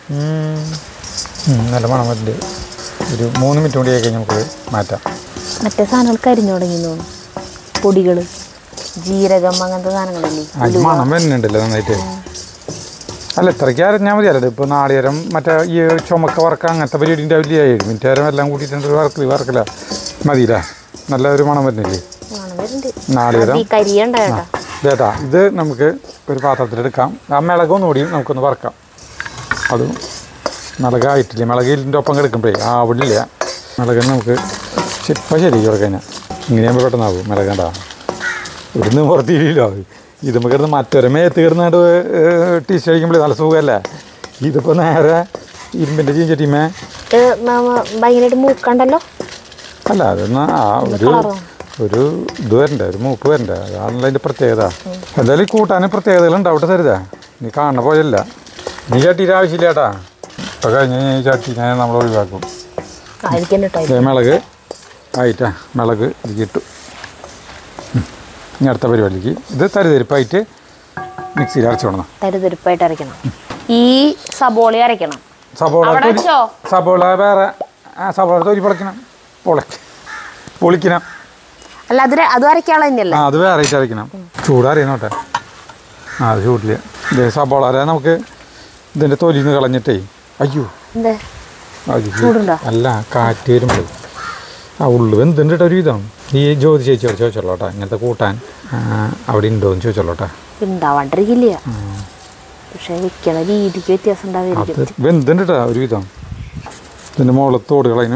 നല്ല മണം പറ്റില്ല ഒരു മൂന്ന് മിനിറ്റ് കൂടി ആയി കഴിഞ്ഞാൽ നമുക്ക് മാറ്റാം മറ്റേ സാധനങ്ങൾ കരിഞ്ഞു തുടങ്ങി തോന്നുന്നു പൊടികൾ ജീരകം അങ്ങനത്തെ സാധനങ്ങളില്ലേ അത് മണം വരുന്നുണ്ടല്ലോ നന്നായിട്ട് അല്ല ഇത്രയ്ക്ക് അരഞ്ഞാൽ മതി അല്ലേ ഇപ്പോൾ നാളികേരം മറ്റേ ഈ ചുമക്ക വറക്ക അങ്ങനത്തെ പരിപാടി ഉണ്ടാവില്ല ഏഴ് മിനിറ്റ് നേരം എല്ലാം കൂട്ടിയിട്ടുണ്ട് ഒരു വറക്കില്ല വറക്കില്ല മതിയില്ല നല്ല ഒരു മണം വരുന്നില്ലേ മണം വരുന്നുണ്ട് നാളികേരം ഈ കരിയണ്ട കേട്ടാ ചേട്ടാ ഇത് നമുക്ക് ഒരു പാത്രത്തിലെടുക്കാം ആ മിളകൊന്നുകൂടി നമുക്കൊന്ന് വറക്കാം അതും മിളകായിട്ടില്ല മിളകിൻ്റെ ഒപ്പം കിടക്കുമ്പോഴേ ആവിടില്ല മിളകിന് നമുക്ക് ഇപ്പം ശരി കിടക്കാൻ ഇങ്ങനെയാകുമ്പോൾ പെട്ടെന്നാവും മിളകണ്ട ഇവിടുന്ന് പുറത്തില്ലല്ലോ ഇത് നമുക്ക് കിടന്ന് മറ്റൊരു മേത്ത് കിടന്നാണ്ട് ടീഷർട്ട് അടിക്കുമ്പോൾ നല്ല സുഖമല്ലേ ഇതിപ്പോൾ നേരെ ഇരുമ്പിൻ്റെ ചീഞ്ചട്ടിമേ ഇത് മ- ഭയങ്കരമായിട്ട് മൂക്കണ്ടല്ലോ അല്ല അതൊന്ന് ആ ഒരു കളറോ? ഒരു ഇത് വരണ്ടേ ഒരു മൂപ്പ് വരണ്ടേ അതാണല്ലോ അതിൻ്റെ പ്രത്യേകത എന്തായാലും ഈ കൂട്ടാൻ പ്രത്യേകതകൾ ഉണ്ടാവട്ടെ തരുതാ നീ കാണുന്ന പോലെയല്ല നീ ചട്ടീൻ്റെ ആവശ്യമില്ല ചേട്ടാ ഇപ്പം കഴിഞ്ഞ് കഴിഞ്ഞാൽ ഈ ചട്ടീനെ നമ്മൾ ഒഴിവാക്കും ആയിരിക്കും കേട്ടോ ദേ മിളക് ആയിട്ടാ മിളക് ഇതിലേക്ക് ഇട്ടു ഉം. ഇനി അടുത്ത പരിപാടിക്ക് ഇത് തരിതരിപ്പായിട്ട് മിക്സിയിൽ അരച്ചു കൊണ്ടു തരുതെരുപ്പായിട്ട് അരയ്ക്കണം ഈ സബോളി അരയ്ക്കണം സബോള അവിടെ തൊലി- വെച്ചോ? സബോള വേറെ ആ സബോള തൊലി പൊളിക്കണം പൊളയ്ക്ക് പൊളിക്കണം അല്ല അത് ര- അതും അരയ്ക്കാനുള്ള തന്നെയല്ലേ ആ അത് വേറെ ആയിട്ട് അരയ്ക്കണം ചൂടറിയണം കേട്ടെ ആ അത് ചൂടില്ല ഇതേ സബോള അര നമുക്ക് ഇതിൻ്റെ തൊലിന്ന് കളഞ്ഞിട്ടേ അയ്യോ എന്താ അയ്യോ. ചൂടുണ്ടോ? അല്ല കാറ്റ് വരുമ്പോൾ ആ ഉള്ളു എന്തുണ്ട് കേട്ടോ ഒരു വിധം ഈ ജ്യോതി ചേച്ചിയോട് ചോദിച്ചോളൂ കേട്ടോ ഇങ്ങനത്തെ കൂട്ടാൻ ആ, അവിടെ ഉണ്ടോ എന്ന് ചോദിച്ചോളൂ കേട്ടോ ഉണ്ടാവാണ്ടിരിക്കില്ല പക്ഷെ വെക്കണ രീതിക്ക് വ്യത്യാസം ഉണ്ടാവായിരിക്കും അത് വെന്തുണ്ട് കേട്ടോ ഒരു വിധം ഇതിൻ്റെ മുകളിൽ തോട് കളയുന്നു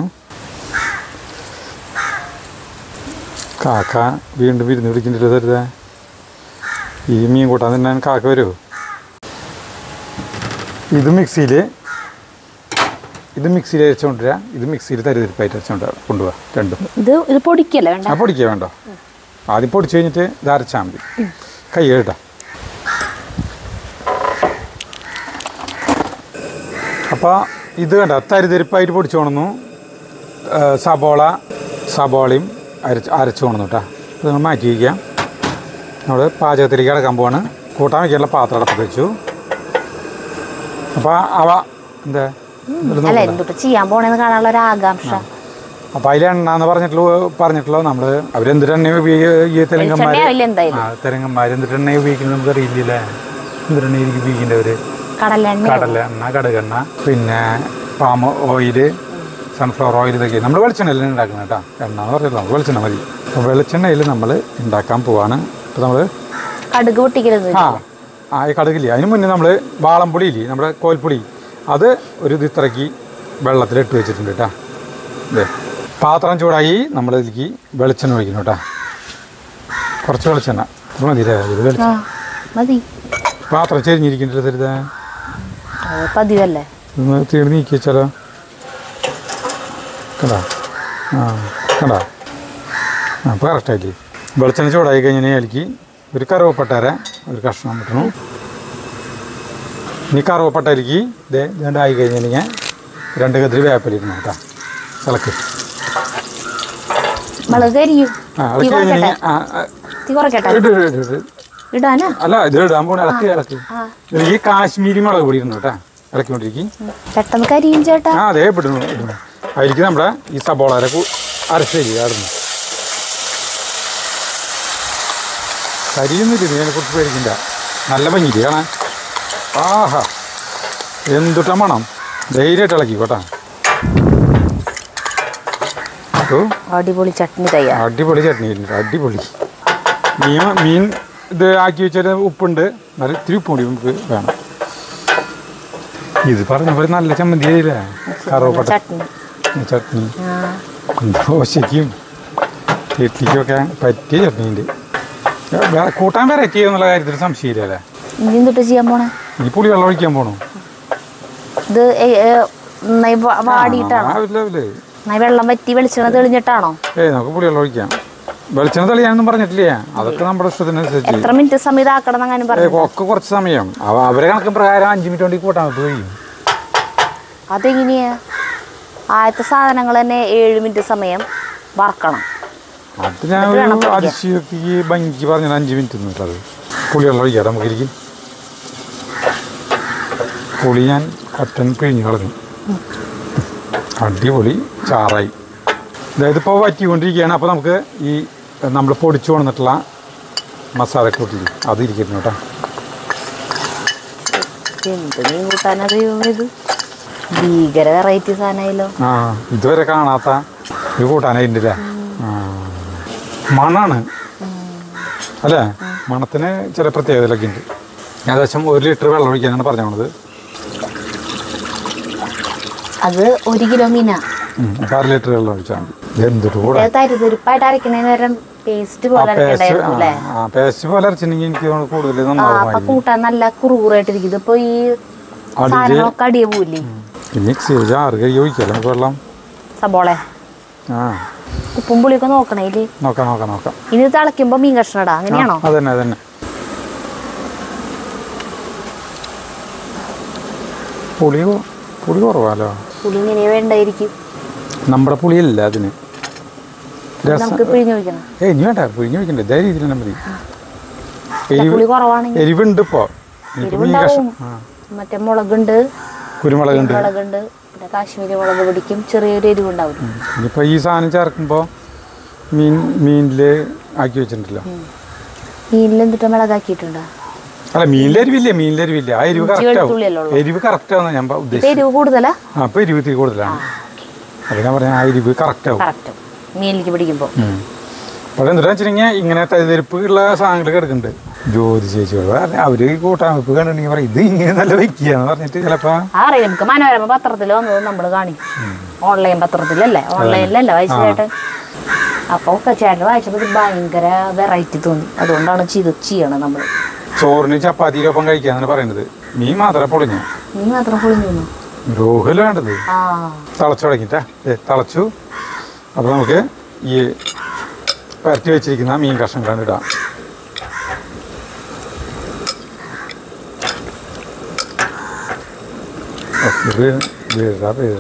കാക്ക വീണ്ടും വിരുന്ന് പിടിക്കേണ്ടിട്ട് തരുതേ ഈ മീൻ കൂട്ടാൻ തന്നെ കാക്ക വരുമോ ഇത് മിക്സിയിൽ ഇത് മിക്സിയിൽ അരച്ചുകൊണ്ടുവരിക ഇത് മിക്സിയിൽ തരുതിരിപ്പായിട്ട് അരച്ചുകൊണ്ട് കൊണ്ടുപോവാ രണ്ടും ഇത് ഇത് പൊടിക്കല്ലേ വേണ്ട ആ പൊടിക്കുക വേണ്ടോ ആദ്യം പൊടിച്ച് കഴിഞ്ഞിട്ട് ഇത് അരച്ചാൽ മതി കൈ കേട്ടാ അപ്പോൾ ഇത് കണ്ട തരിതരിപ്പായിട്ട് പൊടിച്ചു കൊണു സബോള സബോളയും അരച്ച് അരച്ചു കൊണു കേട്ടോ ഇത് നമ്മൾ മാറ്റി വയ്ക്കാം നമ്മൾ പാചകത്തിലേക്ക് കിടക്കാൻ പോവാണ് കൂട്ടാൻ വയ്ക്കാനുള്ള പാത്രം അടപ്പത്ത് വെച്ചു അപ്പോൾ അവ എന്താ ഇതിലൊന്നും അല്ല എന്തൊട്ട് ചെയ്യാൻ പോണേന്ന് കാണാനുള്ള ഒരു ആകാംക്ഷ അപ്പോൾ അതിൽ എണ്ണ എന്ന് പറഞ്ഞിട്ടുള്ള പറഞ്ഞിട്ടുള്ള നമ്മൾ അവരെന്തിട്ട് എണ്ണ ഉപയോഗിക്കുക ഈ തെലുങ്കന്മാർ വെളിച്ചെണ്ണയാവില്ല എന്തായാലും ആ തെലുങ്കന്മാർ എന്തിട്ട് എണ്ണ ഉപയോഗിക്കുന്നത് നമുക്ക് അറിയില്ലേ എന്തിട്ട് എണ്ണ എനിക്ക് ഉപയോഗിക്കേണ്ടവർ കടലെണ്ണ കടല എണ്ണ കടുകെണ്ണ പിന്നെ പാം ഓയിൽ സൺഫ്ലവർ ഓയിൽ ഇതൊക്കെ നമ്മൾ വെളിച്ചെണ്ണയിൽ ഉണ്ടാക്കുന്നത് കേട്ടോ എണ്ണ എന്ന് പറഞ്ഞില്ല നമുക്ക് വെളിച്ചെണ്ണ മതി അപ്പോൾ വെളിച്ചെണ്ണയിൽ നമ്മൾ ഉണ്ടാക്കാൻ പോവാണ് ഇപ്പോൾ നമ്മൾ കടുക് പൊട്ടിക്കരുത് ആ ആ ഈ കടുകില്ലേ അതിന് മുന്നേ നമ്മൾ വാളംപൊടി ഇല്ലേ നമ്മുടെ കോൽപ്പൊടി അത് ഒരു ഇത് ഇത്രയ്ക്ക് വെള്ളത്തിലിട്ട് വെച്ചിട്ടുണ്ട് കേട്ടോ ഇതേ പാത്രം ചൂടായി നമ്മൾ ഇതിലേക്ക് വെളിച്ചെണ്ണ ഒഴിക്കണം കേട്ടോ കുറച്ച് വെളിച്ചെണ്ണ ഇത് മതി അല്ലേ ഇത് ആ വെളിച്ചെണ്ണ മതി പാത്രം ചെരിഞ്ഞിരിക്കേണ്ടത് തരുതേ അത് പതിവല്ലേ ഒന്ന് തീർന്ന് നീക്കി വെച്ചാലോ കണ്ടാ ആ കണ്ടാ ആ അപ്പോൾ കറക്റ്റായില്ലേ വെളിച്ചെണ്ണ ചൂടായി കഴിഞ്ഞാൽ അതിലേക്ക് ഒരു കറുവപ്പട്ടര ഒരു കഷ്ണം കിട്ടണു ഇനി കറുവപ്പട്ടരിക്ക് ഇതേ ഇതുകൊണ്ട് ആയി കഴിഞ്ഞാൽ രണ്ട് കതിരി വേപ്പലിരുന്നു കേട്ടോ ഇളക്ക് മുളക് കരിയും ആ തീ ഇളക്കി കുറയ്ക്കട്ടെ കഴിഞ്ഞാൽ ആ ആ, തീ കുറയ്ക്കട്ടെ ഇട്, ഇട്, ഇട്, ഇട്. ഇടാനാ അല്ല ഇത് ഇടാൻ പോണ ഇളക്കി ഇളക്കി ആ ഈ കാശ്മീരി മുളക് പൊടി ഇരുന്നു കേട്ടോ ഇളക്കിക്കൊണ്ടിരിക്കും പെട്ടെന്ന് കരിയും ചേട്ടാ ആ അതെ ഇടുന്നു ഇടുന്നു അതിലേക്ക് നമ്മുടെ ഈ സബോള അരച്ച് തരിക ആടുന്നു കരിയൊന്നുമില്ല ഇതിനെ കുറിച്ച് പേടിക്കണ്ട നല്ല ഭംഗിയില്ല കാണാൻ ആഹാ എന്തുട്ട മണം ധൈര്യമായിട്ട് ഇളക്കി കേട്ടാ ഓ അടിപൊളി ചട്നി തയ്യാർ അടിപൊളി ചട്നി ഉണ്ട് അടിപൊളി മീൻ മീൻ ഇത് ആക്കി വെച്ചാൽ ഉപ്പുണ്ട് നല്ല ഇത്തിരി ഉപ്പ് കൂടി നമുക്ക് വേണം ഇത് പറഞ്ഞ പോലെ നല്ല ചമ്മന്തി ആയില്ലേ കറുവപ്പട്ട ചട്നി ചട്നി ആ ദോശയ്ക്കും ഇഡ്ലിക്കും ഒക്കെ പറ്റിയ ചട്നി ഉണ്ട് വേറെ കൂട്ടാൻ വെറൈറ്റി എന്നുള്ള കാര്യത്തിൽ സംശയമില്ലല്ലേ ഇനി എന്തൊട്ട് ചെയ്യാൻ പോണേ ഈ പുളി വെള്ളം ഒഴിക്കാൻ പോണു ഇത് ഏ, ഏ, നന്നായി വാ- വാടിയിട്ടാണോ ആ, ഇല്ല, ഇല്ല. നന്നായി വെള്ളം വറ്റി വെളിച്ചെണ്ണ തെളിഞ്ഞിട്ടാണോ ഏയ് നമുക്ക് പുളി വെള്ളം ഒഴിക്കാം വെളിച്ചെണ്ണ തെളിയാനൊന്നും പറഞ്ഞിട്ടില്ലേ അതൊക്കെ നമ്മുടെ ഇഷ്ടത്തിനനുസരിച്ച് എത്ര മിനിറ്റ് സമയം ഇതാക്കണം അങ്ങനെ ഏ, പറഞ്ഞു ഒക്കെ കുറച്ച് സമയം അവ- അവരെ കണക്ക് പ്രകാരം അഞ്ച് മിനിറ്റ് കൊണ്ട് കൂട്ടാൻ പറ്റും കഴിയും ആദ്യത്തെ സാധനങ്ങൾ തന്നെ ഏഴ് മിനിറ്റ് സമയം വറക്കണം അത് ഞാൻ എന്നിട്ട് വേണം ഒരു പൊടിക്കാൻ. അതിശയത്തിക്ക് ഭംഗിക്ക് പറഞ്ഞത് അഞ്ച് മിനിറ്റ് എന്നുള്ളത് പുളി വെള്ളം ഒഴിക്കാം നമുക്ക് ഇരിക്കും പുളി ഞാൻ ഒറ്റൻ പിഴിഞ്ഞ് കളഞ്ഞു അടിപൊളി ചാറായി അതായത് ഇപ്പോൾ വറ്റിക്കൊണ്ടിരിക്കുകയാണ് അപ്പോൾ നമുക്ക് ഈ നമ്മൾ പൊടിച്ചു കൊണ്ടിട്ടുള്ള മസാല കൂട്ടി അത് ഇരിക്കുന്നു കേട്ടോ എന്ത് മീൻ കൂട്ടാനത് ഇത് ഭീകര വെറൈറ്റി സാധനമായല്ലോ ആ ഇതുവരെ കാണാത്ത ഒരു കൂട്ടാനായിട്ടുണ്ടല്ലേ ആ മണാണ് അല്ലേ മണത്തിന് ചില പ്രത്യേകതകളൊക്കെ ഉണ്ട് ഏകദേശം ഒരു ലിറ്റർ വെള്ളം ഒഴിക്കാനാണ് പറഞ്ഞു പോണത് അത് ഒരു കിലോ മീനാ ഉം, അപ്പോൾ അര ലിറ്റർ വെള്ളം ഒഴിച്ചാൽ മതി എന്തൊരു കൂടെ തരുതുരുപ്പായിട്ട് അരക്കണേന് നേരം പേസ്റ്റ് പോലെ പേസ്റ്റ് അരക്കണ്ടായിരുന്നു അല്ലേ ആ പേസ്റ്റ് പോലെ അരച്ചിട്ടുണ്ടെങ്കിൽ എനിക്ക് തോന്നുന്നു കൂടുതൽ ആ അപ്പൊ നന്നാവുമായിരുന്നു കൂട്ടാൻ നല്ല കുറുകുറായിട്ടിരിക്കും ഇതിപ്പോ ഈ അടിയില് സാധനങ്ങളൊക്കെ അടിയെ പോവില്ലേ മിക്സ് ചെയ്ത് ആറ് കൈ ഒഴിക്കാം നമുക്ക് വെള്ളം സബോള ആ ഉപ്പും പുളിയൊക്കെ നോക്കണേ ഇതില് നോക്കാം നോക്കാം നോക്കാം ഇനി തിളയ്ക്കുമ്പോ മീൻ കഷ്ണം ഇടാം അങ്ങനെയാണോ ആ, അതന്നെ അതന്നെ പുളി കൊ- പുളി കുറവാലോ പുളി ഇങ്ങനെ വേണ്ടായിരിക്കും നമ്മുടെ പുളിയല്ല അതിന് രസം നമുക്ക് പിഴിഞ്ഞ് ഒഴിക്കണം ഏയ് ഇനി വേണ്ട പിഴിഞ്ഞ് വയ്ക്കണ്ട ഇതേ രീതിയിൽ തന്നെ മതി അല്ല, എരിവ് പുളി കുറവാണെങ്കിൽ എരിവുണ്ട് ഇപ്പോൾ എനിക്ക് മീൻ കഷ്ണം ആ മറ്റേ മുളകുണ്ട് കുരുമുളകുണ്ട് മുളകുണ്ട് പിന്നെ കാശ്മീരി മുളക് പൊടിക്കും ചെറിയൊരു എരിവുണ്ടാവും ഇനിയിപ്പോൾ ഈ സാധനം ചേർക്കുമ്പോൾ മീൻ മീനിൽ ആക്കി വെച്ചിട്ടുണ്ടല്ലോ മീനിൽ എന്തിട്ട് മുളകാക്കിയിട്ടുണ്ടോ അല്ല മീനിലെ എരിവില്ല മീനിലെ എരിവില്ല ആ എരിവ് കറക്റ്റ് വെളുത്തുള്ളിയല്ലേ ആവും എരിവ് കറക്റ്റ് ആവുന്ന ഞാൻ പ- ഇപ്പൊ ഉദ്ദേശിച്ചത് എരിവ് കൂടുതലാ ആ അപ്പോൾ എരിവ് ഇത്തിരി കൂടുതലാണ് അത് ഞാൻ പറഞ്ഞ ആ എരിവ് കറക്റ്റ് ആവും കറക്റ്റ് മീനിലേക്ക് പിടിക്കുമ്പോൾ ഉം. അപ്പോൾ എന്താ വെച്ചിട്ടുണ്ടെങ്കിൽ ഇങ്ങനെ തരിതരിപ്പ് ഉള്ള സാധനങ്ങൾ കിടക്കുന്നുണ്ട് ജ്യോതി ചേച്ചിയോട് പറഞ്ഞ അവര് ഈ കൂട്ടാൻ വെപ്പ് കണ്ടിട്ടുണ്ടെങ്കിൽ പറയും ഇത് ഇങ്ങനെ നല്ല വെക്കുക എന്ന് പറഞ്ഞിട്ട് ചിലപ്പോൾ അറിയാം നമുക്ക് മനോരമ പത്രത്തിൽ വന്നത് നമ്മൾ കാണിക്കും ഓൺലൈൻ പത്രത്തിലല്ലേ ഓൺലൈനിലല്ല വായിച്ച ചേട്ടൻ അപ്പോൾ ചേട്ടൻ വായിച്ചപ്പോൾ ഇത് ഭയങ്കര വെറൈറ്റി തോന്നി അതുകൊണ്ടാണ് ചെയ്ത് ചെയ്യണം നമ്മൾ ചോറിന് ചപ്പാത്തിയുടെ ഒപ്പം കഴിക്കാന്നാണ് പറയുന്നത് മീൻ മാത്രമേ പൊളിഞ്ഞു നീ മാത്രം പൊളിഞ്ഞു തോന്നു രോഹില വേണ്ടത് ആ തിളച്ചു തുടങ്ങിട്ടാ തിളച്ചു അപ്പോൾ നമുക്ക് ഈ പരത്തി വെച്ചിരിക്കുന്ന മീൻ കഷ്ണങ്ങളാണ് ഇടാം ഓക്കെ, ഇത് വീഴ വീഴ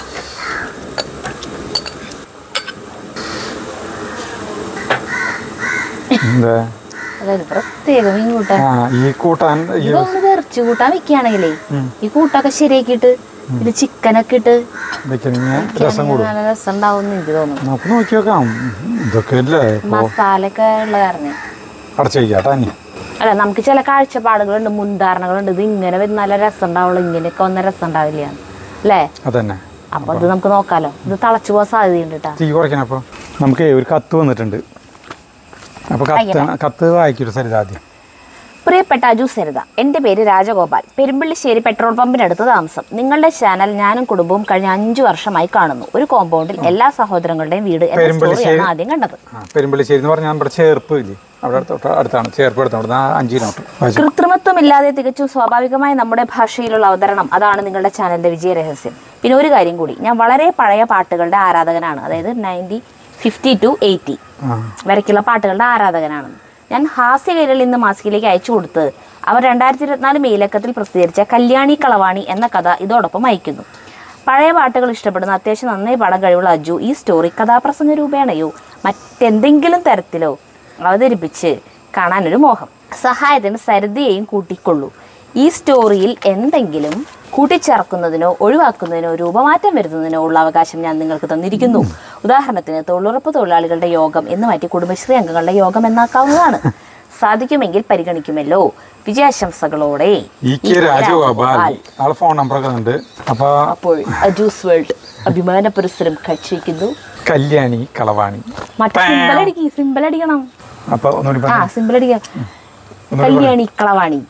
എന്താ അതായത് പ്രത്യേക മീൻ കൂട്ടാൻ ആ ഈ കൂട്ടാൻ ഈ ഇതൊന്ന് ഇറച്ചി കൂട്ടാൻ വെക്കുകയാണെങ്കിലേ ഈ കൂട്ടൊക്കെ ശരിയാക്കിയിട്ട് ഇത് ചിക്കനൊക്കെ ഇട്ട് വെക്കണമെങ്കിൽ രസം കൂടും നല്ല രസം ഉണ്ടാവും എനിക്ക് തോന്നുന്നു നമുക്ക് നോക്കി നോക്കാം ഇതൊക്കെ അല്ലേ ഇപ്പോൾ മസാലയൊക്കെ ഉള്ള കാരണം അടച്ചു വയ്ക്കാട്ടാ ഇനി അല്ല നമുക്ക് ചില കാഴ്ചപ്പാടുകളുണ്ട് മുൻധാരണകളുണ്ട് ഇത് ഇങ്ങനെ വരുന്ന നല്ല രസം ഉണ്ടാവുള്ളൂ ഇങ്ങനെയൊക്കെ ഒന്നും രസം ഉണ്ടാവില്ല അല്ലേ അതന്നെ അപ്പൊ ഇത് നമുക്ക് നോക്കാലോ ഇത് തളച്ചു പോകാൻ സാധ്യതയുണ്ട് കേട്ടാ തീ കുറയ്ക്കണം അപ്പോൾ നമുക്ക് ഒരു കത്ത് വന്നിട്ടുണ്ട് അപ്പോൾ കത്ത് കത്ത് വായിക്കൊരു സരിത ആദ്യം പ്രിയപ്പെട്ട അജു സരിത എൻ്റെ പേര് രാജഗോപാൽ പെരുമ്പള്ളിശ്ശേരി പെട്രോൾ പമ്പിനടുത്ത് താമസം നിങ്ങളുടെ ചാനൽ ഞാനും കുടുംബവും കഴിഞ്ഞ അഞ്ചു വർഷമായി കാണുന്നു ഒരു കോമ്പൗണ്ടിൽ എല്ലാ സഹോദരങ്ങളുടെയും വീട് എന്ന പെരുമ്പള്ളിശ്ശേരി. സ്റ്റോറിയാണ് ആദ്യം കണ്ടത് ആ പെരുമ്പള്ളിശ്ശേരി എന്ന് പറഞ്ഞാൽ നമ്മുടെ ചേർപ്പ് ഇല്ലേ അവിടെ അടുത്തോട്ട് അടുത്താണ് ചേർപ്പ് അടുത്താണ് അവിടെ നിന്ന് അഞ്ച് കിലോമീറ്റർ വായിച്ചു കൃത്രിമത്വമില്ലാതെ തികച്ചും സ്വാഭാവികമായി നമ്മുടെ ഭാഷയിലുള്ള അവതരണം അതാണ് നിങ്ങളുടെ ചാനലിന്റെ വിജയ രഹസ്യം പിന്നെ ഒരു കാര്യം കൂടി ഞാൻ വളരെ പഴയ പാട്ടുകളുടെ ആരാധകനാണ് അതായത് നയൻറ്റി ഫിഫ്റ്റി ടു എയ്റ്റി ആ വരയ്ക്കുള്ള പാട്ടുകളുടെ ആരാധകനാണ് ഞാൻ ഹാസ്യകൈരളിൽ നിന്ന് മാസികയിലേക്ക് അയച്ചു കൊടുത്ത് അവർ രണ്ടായിരത്തി ഇരുപത്തിനാല് മെയിലക്കത്തിൽ പ്രസിദ്ധീകരിച്ച കല്യാണി കളവാണി എന്ന കഥ ഇതോടൊപ്പം അയക്കുന്നു പഴയ പാട്ടുകൾ ഇഷ്ടപ്പെടുന്ന അത്യാവശ്യം നന്നായി പാടാൻ കഴിവുള്ള അജു ഈ സ്റ്റോറി കഥാപ്രസംഗ രൂപേണയോ മറ്റെന്തെങ്കിലും തരത്തിലോ അവതരിപ്പിച്ച് കാണാനൊരു മോഹം സഹായത്തിന് സരിതയെയും കൂട്ടിക്കൊള്ളൂ ഈ സ്റ്റോറിയിൽ എന്തെങ്കിലും കൂട്ടിച്ചേർക്കുന്നതിനോ ഒഴിവാക്കുന്നതിനോ രൂപമാറ്റം വരുത്തുന്നതിനോ ഉള്ള അവകാശം ഞാൻ നിങ്ങൾക്ക് തന്നിരിക്കുന്നു ഉദാഹരണത്തിന് തൊഴിലുറപ്പ് തൊഴിലാളികളുടെ യോഗം എന്ന് മാറ്റി കുടുംബശ്രീ അംഗങ്ങളുടെ യോഗം എന്നാക്കാവുന്നതാണ് സാധിക്കുമെങ്കിൽ പരിഗണിക്കുമല്ലോ വിജയാശംസകളോടെ ഇ കെ രാജഗോപാൽ ആളെ ഫോൺ നമ്പറൊക്കെ ഉണ്ട് അപ്പോൾ അപ്പോൾ അജൂസ് വേൾഡ് അഭിമാന പുരസ്സരം കാഴ്ചവെക്കുന്നു കല്യാണി കളവാണി മറ്റേ സിമ്പിൾ അടിക്കി സിമ്പിൾ അടിക്കണം അപ്പോൾ ഒന്നുകൂടി ആ പറഞ്ഞു സിമ്പിൾ അടിക്കാം കല്യാണി കളവാണി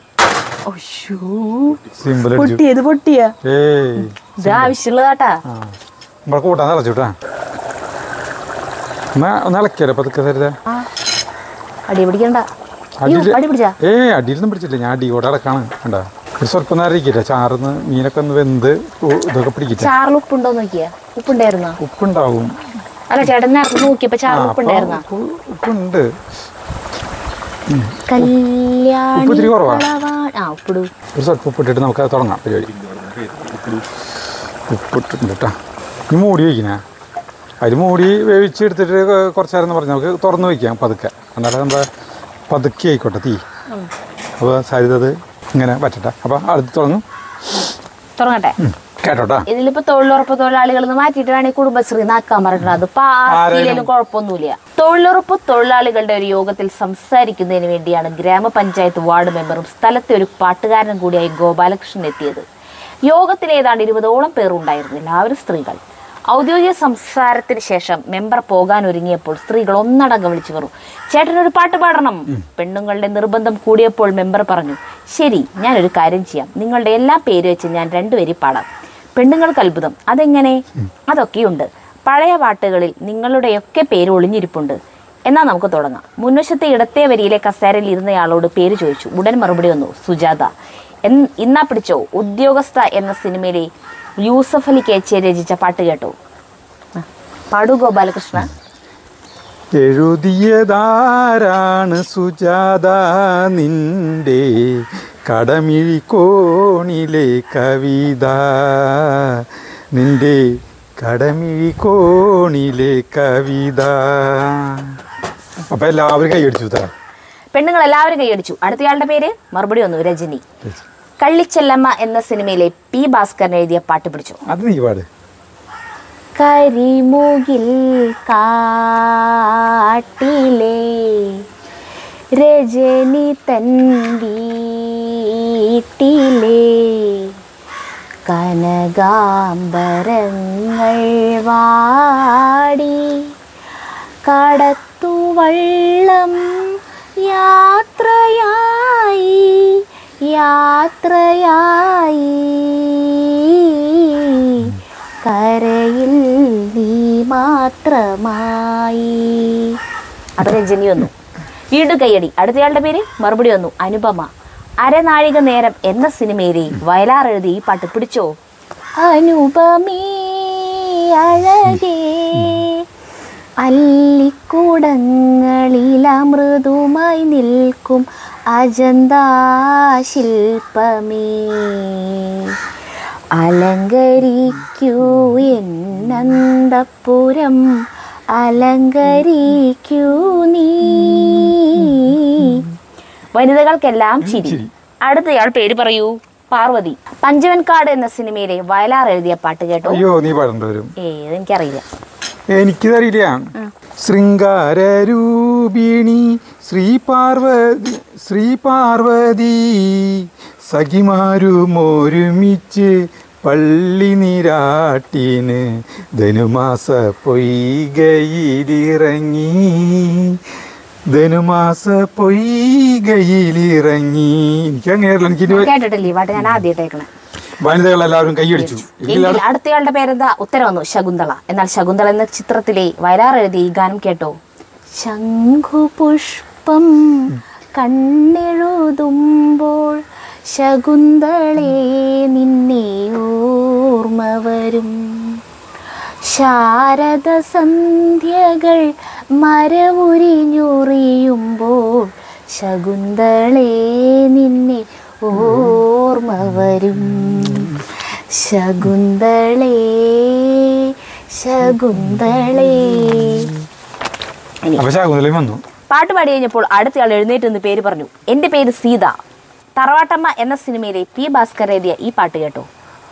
ഒശൂ സിമ്പിൾ അടിച്ചു പൊട്ടിയത് പൊട്ടിയ ഏയ് ഇത് ആവശ്യമുള്ളതാട്ടാ ആ നമ്മളെ കൂട്ടാൻ തിളച്ചു കേട്ടാ എന്നാ ഒന്ന് ഇളക്കിയല്ലോ പതുക്കെ സരിത ആ അടി പിടിക്കണ്ട അയ്യോ, അടിയിൽ അടി പിടിച്ചാ ഏ അടിയിലൊന്നും പിടിച്ചില്ല ഞാൻ അടിയോടെ അടക്കാണ് കണ്ട ഒരു സ്വല്പം നേരം ഇരിക്കില്ല ചാർന്ന് മീനൊക്കെ ഒന്ന് വെന്ത് ഉ- ഇതൊക്കെ പിടിക്കില്ല ചാറിൽ ഉപ്പുണ്ടോ നോക്കിയാ ഉപ്പുണ്ടായിരുന്ന ഉപ്പുണ്ടാവും അല്ല ചേട്ടൻ നേരത്തെ നോക്കിയപ്പോ ആ, ചാറിൽ അപ്പൊ ഉപ്പുണ്ടായിരുന്ന ഉപ്പ് ഉപ്പുണ്ട് കല്യാണി ഉപ്പ് ഇത്തിരി കുറവാ. കളവാ- ആ ഉപ്പിടൂ ഒരു സ്വല്പം ഉപ്പിട്ടിട്ട് നമുക്ക് അത് തുടങ്ങാം പരിപാടി ഉപ്പിട്ടിട്ടുണ്ട് കേട്ടോ ഇനി മൂടി വയ്ക്കണേ അതിൽ മൂടി വേവിച്ച് എടുത്തിട്ട് കൊ- കുറച്ച് നേരം എന്ന് പറഞ്ഞാൽ നമുക്ക് തുറന്ന് വയ്ക്കാം പതുക്കെ എന്നാലേ നമ്മുടെ പതുക്കെ ആയിക്കോട്ടെ തീ അപ്പോൾ സരിത അത് ഇങ്ങനെ പറ്റട്ടെ അപ്പോൾ അടുത്ത് തുടങ്ങും തുടങ്ങട്ടെ കേട്ടോട്ടാ ഇതിലിപ്പോ തൊഴിലുറപ്പ് തൊഴിലാളികൾ എന്ന് മാറ്റിയിട്ട് വേണമെങ്കിൽ കുടുംബശ്രീ നാക്കാൻ പറഞ്ഞിട്ടുണ്ട് അത് ആർക്കിലും കുഴപ്പമൊന്നുമില്ല തൊഴിലുറപ്പ് തൊഴിലാളികളുടെ ഒരു യോഗത്തിൽ സംസാരിക്കുന്നതിന് വേണ്ടിയാണ് ഗ്രാമപഞ്ചായത്ത് വാർഡ് മെമ്പറും സ്ഥലത്തെ ഒരു പാട്ടുകാരനും കൂടിയായി ഗോപാലകൃഷ്ണൻ എത്തിയത് യോഗത്തിൽ ഏതാണ്ട് ഇരുപതോളം പേർ ഉണ്ടായിരുന്നു എല്ലാവരും സ്ത്രീകൾ ഔദ്യോഗിക സംസാരത്തിന് ശേഷം മെമ്പർ പോകാൻ ഒരുങ്ങിയപ്പോൾ സ്ത്രീകൾ ഒന്നടങ്കം വിളിച്ചു പറഞ്ഞു ചേട്ടനൊരു പാട്ട് പാടണം പെണ്ണുങ്ങളുടെ നിർബന്ധം കൂടിയപ്പോൾ മെമ്പർ പറഞ്ഞു ശരി ഞാനൊരു കാര്യം ചെയ്യാം നിങ്ങളുടെ എല്ലാ പേര് വെച്ച് ഞാൻ രണ്ടുപേരി പാടാം പെണ്ണുങ്ങൾക്ക് അത്ഭുതം അതെങ്ങനെ അതൊക്കെയുണ്ട് പഴയ പാട്ടുകളിൽ നിങ്ങളുടെയൊക്കെ പേര് ഒളിഞ്ഞിരിപ്പുണ്ട് എന്നാൽ നമുക്ക് തുടങ്ങാം മുൻവശത്തെ ഇടത്തെ വരിയിലെ കസേരയിൽ ഇരുന്നയാളോട് പേര് ചോദിച്ചു ഉടൻ മറുപടി വന്നു സുജാത എൻ- ഇന്നാ പിടിച്ചോ ഉദ്യോഗസ്ഥ എന്ന സിനിമയിലെ യൂസഫ് അലി കേച്ചെ രചിച്ച പാട്ട് കേട്ടോ ആ, പാടൂ ഗോപാലകൃഷ്ണ എഴുതിയതാരാണ് സുജാത നിന്റെ കടമിഴിക്കോണിലെ കവിത നിന്റെ കടമിഴിക്കോണിലെ കവിത അപ്പൊ എല്ലാവരും കൈയടിച്ചു തരാം പെണ്ണുങ്ങൾ എല്ലാവരും കൈയടിച്ചു അടുത്തയാളുടെ പേര് മറുപടി വന്നു രജനി കള്ളിച്ചെല്ലമ്മ എന്ന സിനിമയിലെ പി ഭാസ്കരൻ എഴുതിയ പാട്ട് പിടിച്ചു അത് നീ പാട് കരിമുകിൽ കാട്ടിലെ രജനി തൻ വീട്ടിലെ കനകാംബരങ്ങൾ വാടി കടത്തുവള്ളം യാത്രയായി യാത്രയായി കരയിൽ നീ മാത്രമായി അപ്പൊ രഞ്ജനി വന്നു വീണ്ടും കയ്യടി അടുത്തയാളുടെ പേര് മറുപടി വന്നു അനുപമ അരനാഴിക നേരം എന്ന സിനിമയിലെ വയലാർ എഴുതി ഈ പാട്ട് പിടിച്ചോ അനുപമേ അഴകേ അല്ലിക്കൂടങ്ങളിൽ അമൃതുമായി നിൽക്കും അജന്താ ശില്പമേ അലങ്കരിക്കൂ എന്നന്തപ്പുരം അലങ്കരിക്കൂ നീ വനിതകൾക്കെല്ലാം ചിരി അടുത്തയാൾ പേര് പറയൂ പാർവതി പഞ്ചവൻകാട് എന്ന സിനിമയിലെ വയലാർ എഴുതിയ പാട്ട് കേട്ടോ അയ്യോ നീ പാടേണ്ടി വരും ഏത് എനിക്കറിയില്ല എനിക്കറിയില്ല ശൃംഗാരൂപിണി ശ്രീ പാർവതി ശ്രീ പാർവതി സഖിമാരും ഒരുമിച്ച് പള്ളി നിരാട്ടിന് ധനുമാസ പൊയ്കയിലിറങ്ങി ധനുമാസ പൊയ്കയിലിറങ്ങി എനിക്ക് അങ്ങനെയല്ല എനിക്ക് ഇനി കേട്ടിട്ടില്ലേ ഈ പാട്ട് ഞാൻ ആദ്യമായിട്ടേക്കണേ വനിതകളെല്ലാവരും കൈയടിച്ചു എങ്കിൽ അടുത്തയാളുടെ പേരെന്താ ഉത്തരം വന്നു ശകുന്തള എന്നാൽ ശകുന്തള എന്ന ചിത്രത്തിലെ വയലാർ എഴുതിയ ഈ ഗാനം കേട്ടോ ശംഖുപുഷ്പം കണ്ണെഴുതുമ്പോൾ ശകുന്തളേ നിന്നെ ഓർമ്മ വരും ശാരദ സന്ധ്യകൾ മരമുരിഞ്ഞുറിയുമ്പോൾ ശകുന്തളേ നിന്നെ ഓർമ്മ വരും ശകുന്തളേ ശകുന്തളേ ഇനി അപ്പൊ ശാകുന്തലയും വന്നു പാട്ട് പാടി കഴിഞ്ഞപ്പോൾ അടുത്തയാൾ എഴുന്നേറ്റ് നിന്ന് പേര് പറഞ്ഞു എൻ്റെ പേര് സീത തറവാട്ടമ്മ എന്ന സിനിമയിലെ പി ഭാസ്കർ എഴുതിയ ഈ പാട്ട് കേട്ടോ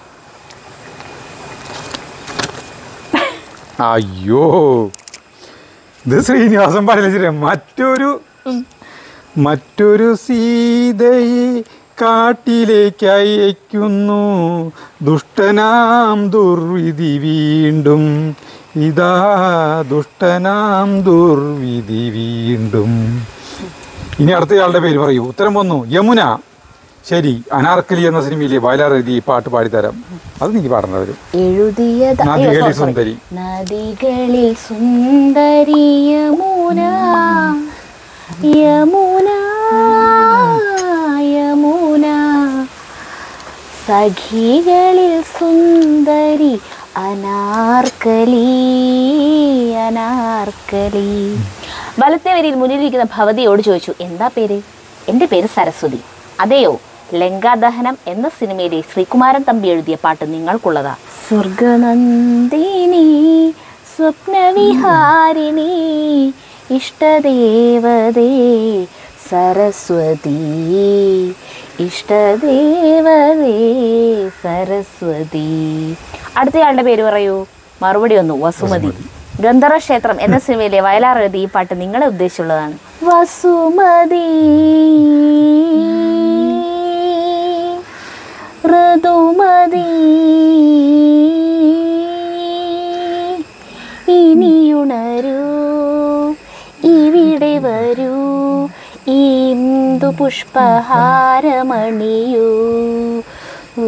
അയ്യോ ഇത് ശ്രീനിവാസൻ പാടില്ല മറ്റൊരു മറ്റൊരു സീതയെ കാട്ടിലേക്ക് അയക്കുന്നു ദുഷ്ടനാം ദുർവിധി വീണ്ടും ഇതാ ദുഷ്ടനാം ദുർവിധി വീണ്ടും ഇനി അടുത്തയാളുടെ പേര് പറയൂ ഉത്തരം വന്നു യമുന ശരി അനാർക്കലി എന്ന സിനിമയിലെ വയലാർ എഴുതി ഈ പാട്ട് പാടിത്തരാം അത് നീ പാടേണ്ട വരും എഴുതിയത് അയ്യോ, നദികളിൽ sorry, sorry. സുന്ദരി. നദികളിൽ സുന്ദരി യമുന യമുന യമുന സഖികളിൽ സുന്ദരി അനാർക്കലി അനാർക്കലി വലത്തെ വരിയിൽ മുന്നിലിരിക്കുന്ന ഭവതിയോട് ചോദിച്ചു എന്താ പേര് എൻ്റെ പേര് സരസ്വതി അതെയോ ലങ്കാദഹനം എന്ന സിനിമയിലെ ശ്രീകുമാരൻ തമ്പി എഴുതിയ പാട്ട് നിങ്ങൾക്കുള്ളതാ സ്വർഗനന്ദിനി സ്വപ്നവിഹാരിണി ഇഷ്ടദേവതേ സരസ്വതി ഇഷ്ടദേവതേ സരസ്വതി അടുത്തയാളുടെ പേര് പറയൂ മറുപടി വന്നു വസുമതി ഗന്ധർവ ക്ഷേത്രം എന്ന സിനിമയിലെ വയലാർ എഴുതി ഈ പാട്ട് നിങ്ങളെ ഉദ്ദേശിച്ചുള്ളതാണ് വസുമതി ഋതുമതി ഇനിയുണരൂ ഇവിടെ വരൂ ഇന്ദു പുഷ്പഹാരമണിയൂ ഊ,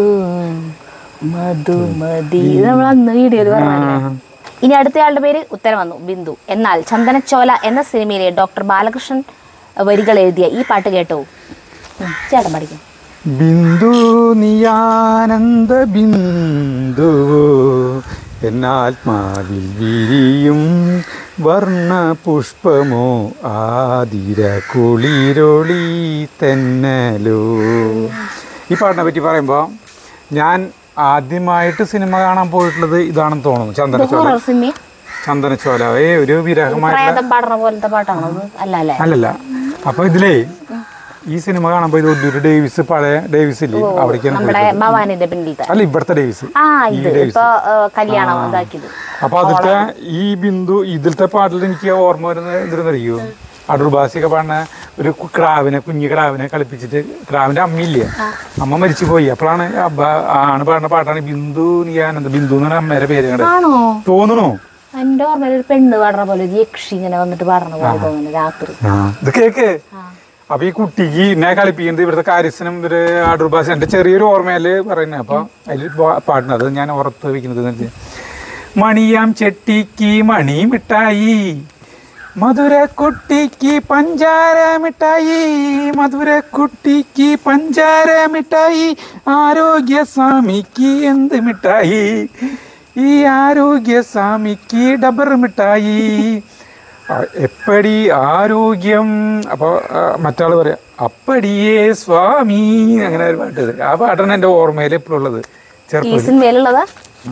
മധുമതി ഇത് നമ്മൾ അന്ന് വീഡിയോയിൽ പറഞ്ഞല്ലേ ഇനി അടുത്തയാളുടെ പേര് ഉത്തരം വന്നു ബിന്ദു എന്നാൽ ചന്ദനച്ചോല എന്ന സിനിമയിലെ ഡോക്ടർ ബാലകൃഷ്ണൻ വരികൾ എഴുതിയ ഈ പാട്ട് കേട്ടോ ഉം, ചേട്ടൻ പഠിക്കും ബിന്ദു നീയാനന്ദ ബിന്ദു എന്നാത്മാവിൽ വിരിയും വർണ്ണ പുഷ്പമോ ആതിര കുളിരൊളി തെന്നലോ ഈ പാട്ടിനെ പറ്റി പറയുമ്പോൾ ഞാൻ ആദ്യമായിട്ട് സിനിമ കാണാൻ പോയിട്ടുള്ളത് ഇതാണെന്ന് തോന്നുന്നു ചന്ദനച്ചോല ഹൊറർ സിനിമ ചന്ദനച്ചോല ഏ ഒരു വിരഹമായിട്ടുള്ള പ്രേതം പാടുന്ന പോലത്തെ പാട്ടാണോ അത് അല്ല അല്ലേ അല്ലല്ല അപ്പൊ ഇതിലേ ഈ സിനിമ കാണുമ്പോ ഇത് ഒല്ലൂർ ഡേവിസ് പഴയ ഡേവിസ് ഇല്ലേ അവിടേക്കാണ് നമ്മുടെ പോയിട്ടുള്ളത്. ഭവാനിന്റെ പിന്നിലത്തെ അല്ല ഇവിടുത്തെ ഡേവിസ് ആ ഈ ഇത് ഡേവിസ് ഇപ്പൊ ഏ, കല്യാണം ഇതാക്കിയത് അപ്പൊ അതിലത്തെ ഈ ബിന്ദു ഇതിലത്തെ പാട്ടിൽ എനിക്ക് ഓർമ്മ വരുന്നത് എന്തിരുന്നറിയോ അടൂർ ബാസിയൊക്കെ പാടുന്ന ഒരു കു- ക്രാവിനെ കുഞ്ഞു ക്രാവിനെ കളിപ്പിച്ചിട്ട് ക്രാവിന്റെ അമ്മയില്ലേ അമ്മ മരിച്ചു പോയി അപ്പോഴാണ് അബ്ബ ആണ് പാടുന്ന പാട്ടാണ് ബിന്ദു നീയാനന്ദ ബിന്ദു എന്ന് പറഞ്ഞ അമ്മേരെ പേര് കണ്ടത് ആണോ തോന്നണോ എന്റെ ഓർമ്മയിൽ ഒരു പെണ്ണ് പാടുന്ന പോലെ ഒരു യക്ഷി ഇങ്ങനെ വന്നിട്ട് പാടുന്ന പോലെ തോന്നുന്നു രാത്രി ഇത് കേക്ക് അപ്പൊ ഈ കുട്ടിക്ക് എന്നെ കളിപ്പിക്കുന്നത് ഇവിടുത്തെ കാര്യസ്ഥനം ഒരു ആടുർഭാഷ എന്റെ ചെറിയൊരു ഓർമ്മയില് പറയുന്നത് അപ്പൊ അതിൽ പാടുന്നത് അത് ഞാൻ ഓർത്ത് വെക്കുന്നത് എന്ന് വെച്ചാൽ, മണിയാം ചെട്ടിക്ക് മണി മിഠായി മധുര കുട്ടിക്ക് പഞ്ചാര മിഠായി മധുര കുട്ടിക്ക് പഞ്ചാര മിഠായി ആരോഗ്യ സ്വാമിക്ക് എന്ത് മിഠായി ഈ ആരോഗ്യ സ്വാമിക്ക് ഡബർ മിഠായി ആ, എപ്പടി ആരോഗ്യം അപ്പോൾ മറ്റാൾ പറയാം അപ്പടിയേ സ്വാമി അങ്ങനെ ഒരു പാട്ട് ഇത്. ആ പാട്ടാണ് എൻ്റെ ഓർമ്മയിൽ എപ്പോഴും ഉള്ളത് ഈ ചെറുപ്പം സിനിമയിലുള്ളതാ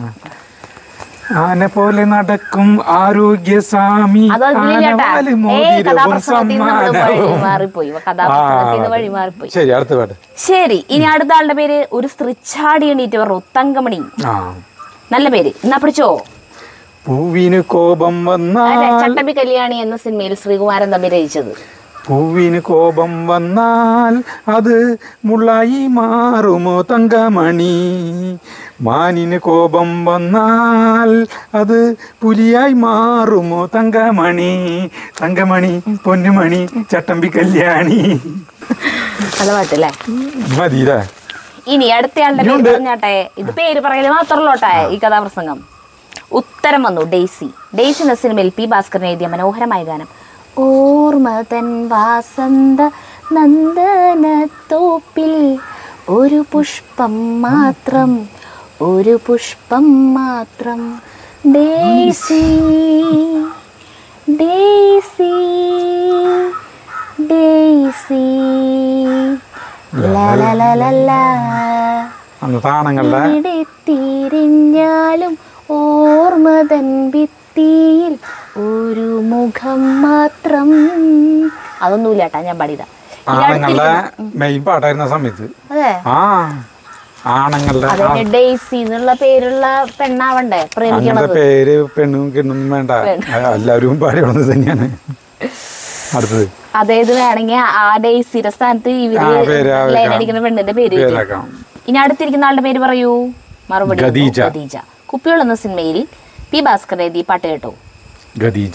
ആന പോലെ നടക്കും ആരോഗ്യ സ്വാമി അത് അതിലില്ലാട്ടാ ആനവാല് ഏ മോതിരവും കഥാപ്രസംഗത്തിൽ നിന്ന് നമ്മള് വഴി സമ്മാനവും. മാറിപ്പോയി ആ, കഥാപ്രസംഗത്തിൽ നിന്ന് വഴി മാറിപ്പോയി ശരി അടുത്ത പാട്ട് ശരി ഇനി അടുത്ത ആളുടെ പേര് ഒരു സ്ത്രീച്ചാടി എണീറ്റ് പറഞ്ഞു തങ്കമണി ആ നല്ല പേര് എന്നാ പിടിച്ചോ പൂവിന് കോപം അതെ വന്നാൽ ചട്ടമ്പി കല്യാണി എന്ന സിനിമയിൽ ശ്രീകുമാരൻ തമ്പി രചിച്ചത് പൂവിന് കോപം വന്നാൽ അത് മുള്ളായി മാറുമോ തങ്കമണി മാനിന് കോപം വന്നാൽ അത് പുലിയായി മാറുമോ തങ്കമണി തങ്കമണി പൊന്നുമണി ചട്ടമ്പി കല്യാണി അത് പാട്ടല്ലേ മതിയില്ലേ ഇനി അടുത്തയാളുടെ പേര് പറഞ്ഞാട്ടെ ഇത് പേര് പറയല് മാത്രമല്ലോട്ടെ ഈ കഥാപ്രസംഗം ഉത്തരം വന്നു ഡെയ്സി ഡെയ്സി എന്ന സിനിമയിൽ പി ഭാസ്കരൻ എഴുതിയ മനോഹരമായ ഗാനം ഓർമ്മതൻ വാസന്ത നന്ദനത്തോപ്പിൽ ഒരു പുഷ്പം മാത്രം ഒരു പുഷ്പം മാത്രം ഡേസി ഡേസി ഡേസി ലലലലലാ. അന്ന് താണങ്ങളുടെ എവിടെ തിരിഞ്ഞാലും ഓർമ്മതൻ ഭിത്തിയിൽ ഒരു മുഖം മാത്രം അതൊന്നുമില്ല കേട്ടാ ഞാൻ പാടിയതാ ഇനി ആണുങ്ങളുടെ അടുത്തിരിക്കുന്ന- മെയിൻ പാട്ടായിരുന്ന സമയത്ത് അതെ ആ ആണുങ്ങളുടെ ആ- അതെ ഡേയ്സി എന്നുള്ള പേരുള്ള പെണ്ണാവണ്ടേ അങ്ങനത്തെ പ്രേമിക്കണത് പേര് പെണ്ണും കിണ്ണും വേണ്ട എല്ലാവരും പാടിയുള്ളത് തന്നെയാണ് അടുത്തത് അതേത് വേണമെങ്കിൽ ആ ഡേയ്സിയുടെ സ്ഥാനത്ത് ആ, പേര് ഇവര് ആക്കാം. ലൈൻ അടിക്കുന്ന പെണ്ണിന്റെ പേര് വെക്കും. പേരാക്കാം ഇനി അടുത്തിരിക്കുന്ന ആളുടെ പേര് പറയൂ മറുപടി ഖദീജ. ഖദീജ കുപ്പികൾ എന്ന സിനിമയിൽ പി ഭാസ്കർ എഴുതി പാട്ട് കേട്ടോ ഖദീജ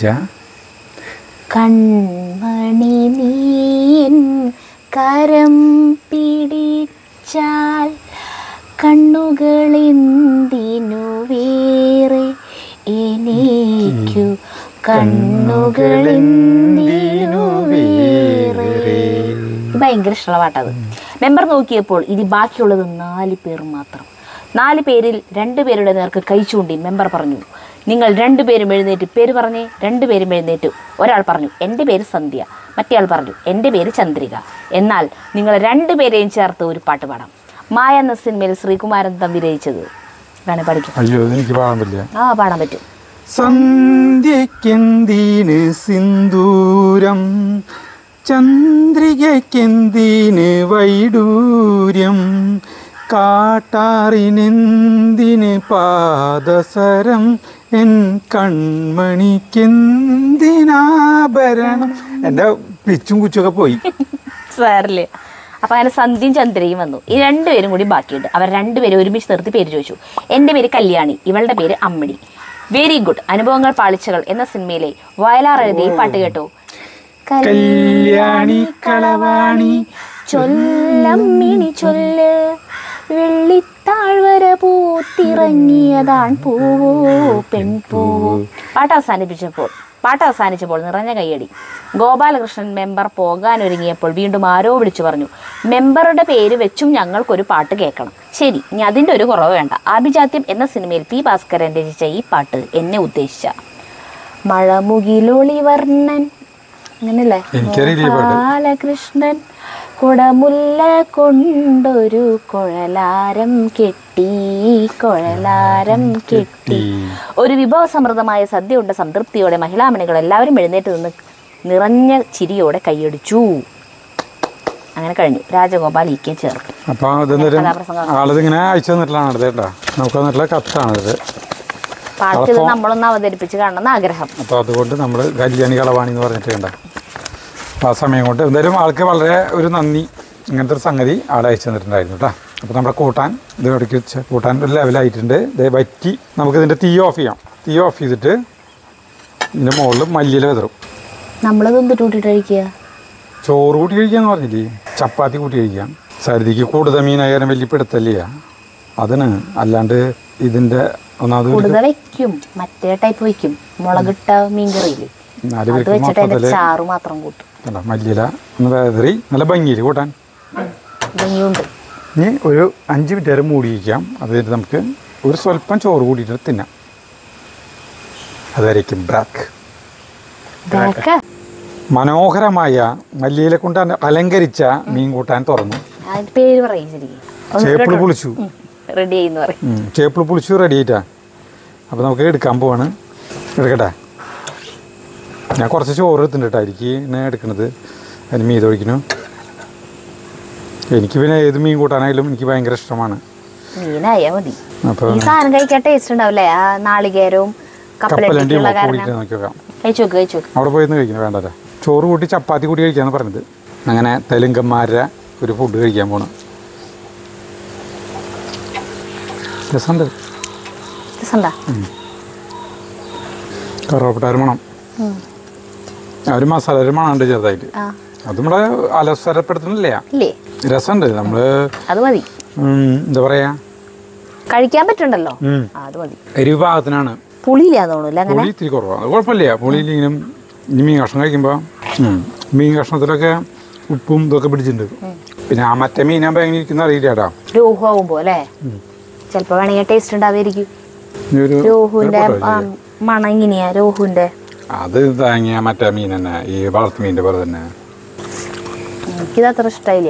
കൺമണി നീയൻ കരം പിടിച്ചാൽ കണ്ണുകളെന്തിനു വേറെ എനിക്കു കണ്ണുകളെന്തിനു വേറെ ഭയങ്കര ഇഷ്ടമുള്ള പാട്ടത് മെമ്പർ നോക്കിയപ്പോൾ ഇനി ബാക്കിയുള്ളത് നാല് പേർ മാത്രം നാല് പേരിൽ രണ്ട് പേരുടെ നേർക്ക് കൈ ചൂണ്ടി മെമ്പർ പറഞ്ഞു നിങ്ങൾ രണ്ടുപേരും എഴുന്നേറ്റ് പേര് പറഞ്ഞേ രണ്ടുപേരും എഴുന്നേറ്റ് ഒരാൾ പറഞ്ഞു എൻ്റെ പേര് സന്ധ്യ മറ്റേയാൾ പറഞ്ഞു എൻ്റെ പേര് ചന്ദ്രിക എന്നാൽ നിങ്ങൾ രണ്ടുപേരെയും ചേർത്ത് ഒരു പാട്ട് പാടാം മായ എന്ന സിനിമയിൽ ശ്രീകുമാരൻ തമ്പി രചിച്ചത് വേണേ പഠിക്കും അയ്യോ എനിക്ക് പാടാൻ പറ്റില്ല ആ പാടാൻ പറ്റും സന്ധ്യക്കെന്തിന് സിന്ദൂരം ചന്ദ്രികക്കെന്തിന് വൈഡൂര്യം കാട്ടാറിനെന്തിന് പാദസരം എൻ കൺമണിക്കെന്തിനാഭരണം എൻ്റെ പിച്ചും കുച്ചൊക്കെ പോയി സാറില് അപ്പൊ അങ്ങനെ സന്ധ്യയും ചന്ദ്രയും വന്നു ഈ രണ്ടുപേരും കൂടി ബാക്കിയുണ്ട് അവർ രണ്ടുപേരും ഒരുമിച്ച് നിർത്തി പേര് ചോദിച്ചു എൻ്റെ പേര് കല്യാണി ഇവളുടെ പേര് അമ്മിണി വെരി ഗുഡ് അനുഭവങ്ങൾ പാളിച്ചകൾ എന്ന സിനിമയിലെ വയലാർ എഴുതിയ ഈ പാട്ട് കേട്ടോ കല്യാണി കളവാണി ചൊല്ലമ്മിണി ചൊല്ല് വെള്ളിത്താഴ്വര പൂത്തിറങ്ങിയതാൺ പൂവോ പെൺപൂവോ പാട്ട് അവസാനിപ്പിച്ചപ്പോൾ പാട്ട് അവസാനിച്ചപ്പോൾ നിറഞ്ഞ കയ്യടി ഗോപാലകൃഷ്ണൻ മെമ്പർ പോകാനൊരുങ്ങിയപ്പോൾ വീണ്ടും ആരോ വിളിച്ചു പറഞ്ഞു മെമ്പറുടെ പേര് വെച്ചും ഞങ്ങൾക്കൊരു പാട്ട് കേൾക്കണം ശരി ഇനി അതിൻ്റെ ഒരു കുറവ് വേണ്ട ആഭിജാത്യം എന്ന സിനിമയിൽ പി ഭാസ്കരൻ രചിച്ച ഈ പാട്ട് എന്നെ ഉദ്ദേശിച്ച മഴമുകിലൊളിവർണ്ണൻ അങ്ങനല്ലേ എനിക്കറിയില്ല ഈ പാട്ട്. ബാലകൃഷ്ണൻ കുടമുല്ല കൊണ്ടൊരു കുഴലാരം കെട്ടി കുഴലാരം കെട്ടി ഒരു വിഭവസമൃദ്ധമായ സദ്യയുടെ സംതൃപ്തിയോടെ മഹിളാമണികൾ എല്ലാവരും എഴുന്നേറ്റ് നിന്ന് നിറഞ്ഞ ചിരിയോടെ കൈയടിച്ചു അങ്ങനെ കഴിഞ്ഞു രാജഗോപാൽ ഇ കെ ചേർത്തു അപ്പോൾ അതെന്നൊരു കഥാപ്രസംഗം. ആളിതിങ്ങനെ അയച്ചു തന്നിട്ടുള്ളതാണ് ഇത് കേട്ടോ നമുക്ക് തന്നിട്ടുള്ള കത്താണിത് പാട്ട് ഇത് നമ്മളൊന്ന് അവതരിപ്പിച്ച് കാണണമെന്ന് ആഗ്രഹം അപ്പോൾ അതുകൊണ്ട് നമ്മൾ കല്യാണി കളവാണി എന്ന് പറഞ്ഞിട്ട് കണ്ട അപ്പോൾ ആ സമയം കൊണ്ട് എന്തായാലും ആൾക്ക് വളരെ ഒരു നന്ദി ഇങ്ങനത്തെ ഒരു സംഗതി ആളെ അയച്ചു തന്നിട്ടുണ്ടായിരുന്നു കേട്ടോ അപ്പോൾ നമ്മുടെ കൂട്ടാൻ ഇത് ഇടയ്ക്ക് വെച്ച് കൂട്ടാൻ ഒരു ലെവലായിട്ടുണ്ട് ഇത് വറ്റി നമുക്കിതിൻ്റെ തീ ഓഫ് ചെയ്യാം തീ ഓഫ് ചെയ്തിട്ട് ഇതിൻ്റെ മുകളിൽ മല്ലിയില വിതറും നമ്മളത് എന്തിട്ട് കൂട്ടിട്ട് കഴിക്കുക ചോറ് കൂട്ടി കഴിക്കാന്ന് പറഞ്ഞില്ലേ ചപ്പാത്തി കൂട്ടി കഴിക്കാം സരിതിക്ക് കൂടുതൽ മീനായാലും വലിയ പിടുത്തല്ലേ അതിന് അല്ലാണ്ട് ഇതിൻ്റെ ഒന്നാമത് ഒരു കൂടുതൽ വെക്കും മറ്റേ ടൈപ്പ് വെക്കും മുളകിട്ട മീൻകറിയില്ലേ നാല് അത് പേർക്ക് വെച്ചിട്ട് അതിന്റെ മൊത്തത്തിൽ ചാറ് മാത്രം കൂട്ടും കണ്ടോ മല്ലിയില ഒന്ന് വേദറി നല്ല ഭംഗിയിൽ കൂട്ടാൻ ഭംഗിയുണ്ട് ഇനി ഒരു അഞ്ച് മിനിറ്റ് വരെ മൂടി വയ്ക്കാം അത് കഴിഞ്ഞിട്ട് നമുക്ക് ഒരു സ്വല്പം ചോറ് കൂടിയിട്ട് തിന്നാം അതുവരേക്കും ബ്രാക്ക് ഇതൊക്കെ മനോഹരമായ മല്ലിയില കൊണ്ട് അലങ്കരിച്ച മീൻ കൂട്ടാൻ തുറന്നു അതിന്റെ പേര് പറയും ശരിക്കും ചേപ്പിള് പുളിച്ചു റെഡി ആയിന്ന് പറയും ഉം, ചേപ്പിള് പുളിച്ചു റെഡി ആയിട്ടാ അപ്പോൾ നമുക്ക് എടുക്കാൻ പോവാണ് എടുക്കട്ടെ ഞാൻ കുറച്ച് ചോറ് എടുത്തിട്ടുണ്ട് എനിക്ക് ഇന്നെ എടുക്കണത് അതിന് മീൻ ഒഴിക്കണു എനിക്ക് പിന്നെ ഏത് മീൻ കൂട്ടാനായാലും എനിക്ക് ഭയങ്കര ഇഷ്ടമാണ് മീനായാ മതി അപ്പോൾ ഈ സാധനം കഴിക്കാൻ ടേസ്റ്റ് ഉണ്ടാവില്ലേ ആ നാളികേരവും കപ്പലണ്ടി കപ്പലണ്ടിക്കുള്ള കൂടിയിട്ട് കാരണം നോക്കി നോക്കാം കഴിച്ചു നോക്ക് കഴിച്ചു നോക്ക് അവിടെ പോയി കഴിക്കണം വേണ്ടല്ലേ ചോറ് കൂട്ടി ചപ്പാത്തി കൂട്ടി കഴിക്കാന്ന് പറഞ്ഞത് അങ്ങനെ തെലുങ്കന്മാരുടെ ഒരു ഫുഡ് കഴിക്കാൻ പോണം രസമുണ്ട് രസണ്ടാ കറുവപ്പട്ടാറ് മണം ആ ഒരു മസാല ഒരു മണമുണ്ട് ചെറുതായിട്ട് ആ അത് നമ്മളെ അലസരപ്പെടുത്തുന്നില്ല ഇല്ലേ രസമുണ്ട് നമ്മൾ അത് മതി എന്താ പറയാ കഴിക്കാൻ പറ്റുണ്ടല്ലോ ഉം. ആ, അത് മതി എരിവ് പാകത്തിനാണ് പുളിയില്ലാന്ന് തോന്നുന്നില്ല അങ്ങനെ പുളി ഇത്തിരി കുറവാണ് അത് കുഴപ്പമില്ല പുളിയില്ലെങ്കിലും ഇനി മീൻ കഷ്ണം കഴിക്കുമ്പോൾ മീൻ കഷ്ണത്തിലൊക്കെ ഉപ്പും ഇതൊക്കെ പിടിച്ചിട്ടുണ്ട് പിന്നെ ആ മറ്റേ മീനാകുമ്പോൾ എങ്ങനെ ഇരിക്കുന്ന അറിയില്ല കേട്ടോ രോഹു ആവുമ്പോ അല്ലേ ചിലപ്പോ വേണമെങ്കിൽ ടേസ്റ്റ് ഉണ്ടാവായിരിക്കും ഇനി ഒരു രോഹുവിന്റെ ഒരു photo ആ, വെച്ച് മണം ഇങ്ങനെയാ രോഹുവിന്റെ അത് താങ്ങിയ മറ്റേ മീൻ തന്നെ ഈ വളർത്തു മീനിന്റെ പോലെ തന്നെ എനിക്കിത് അത്ര ഇഷ്ടമായില്ല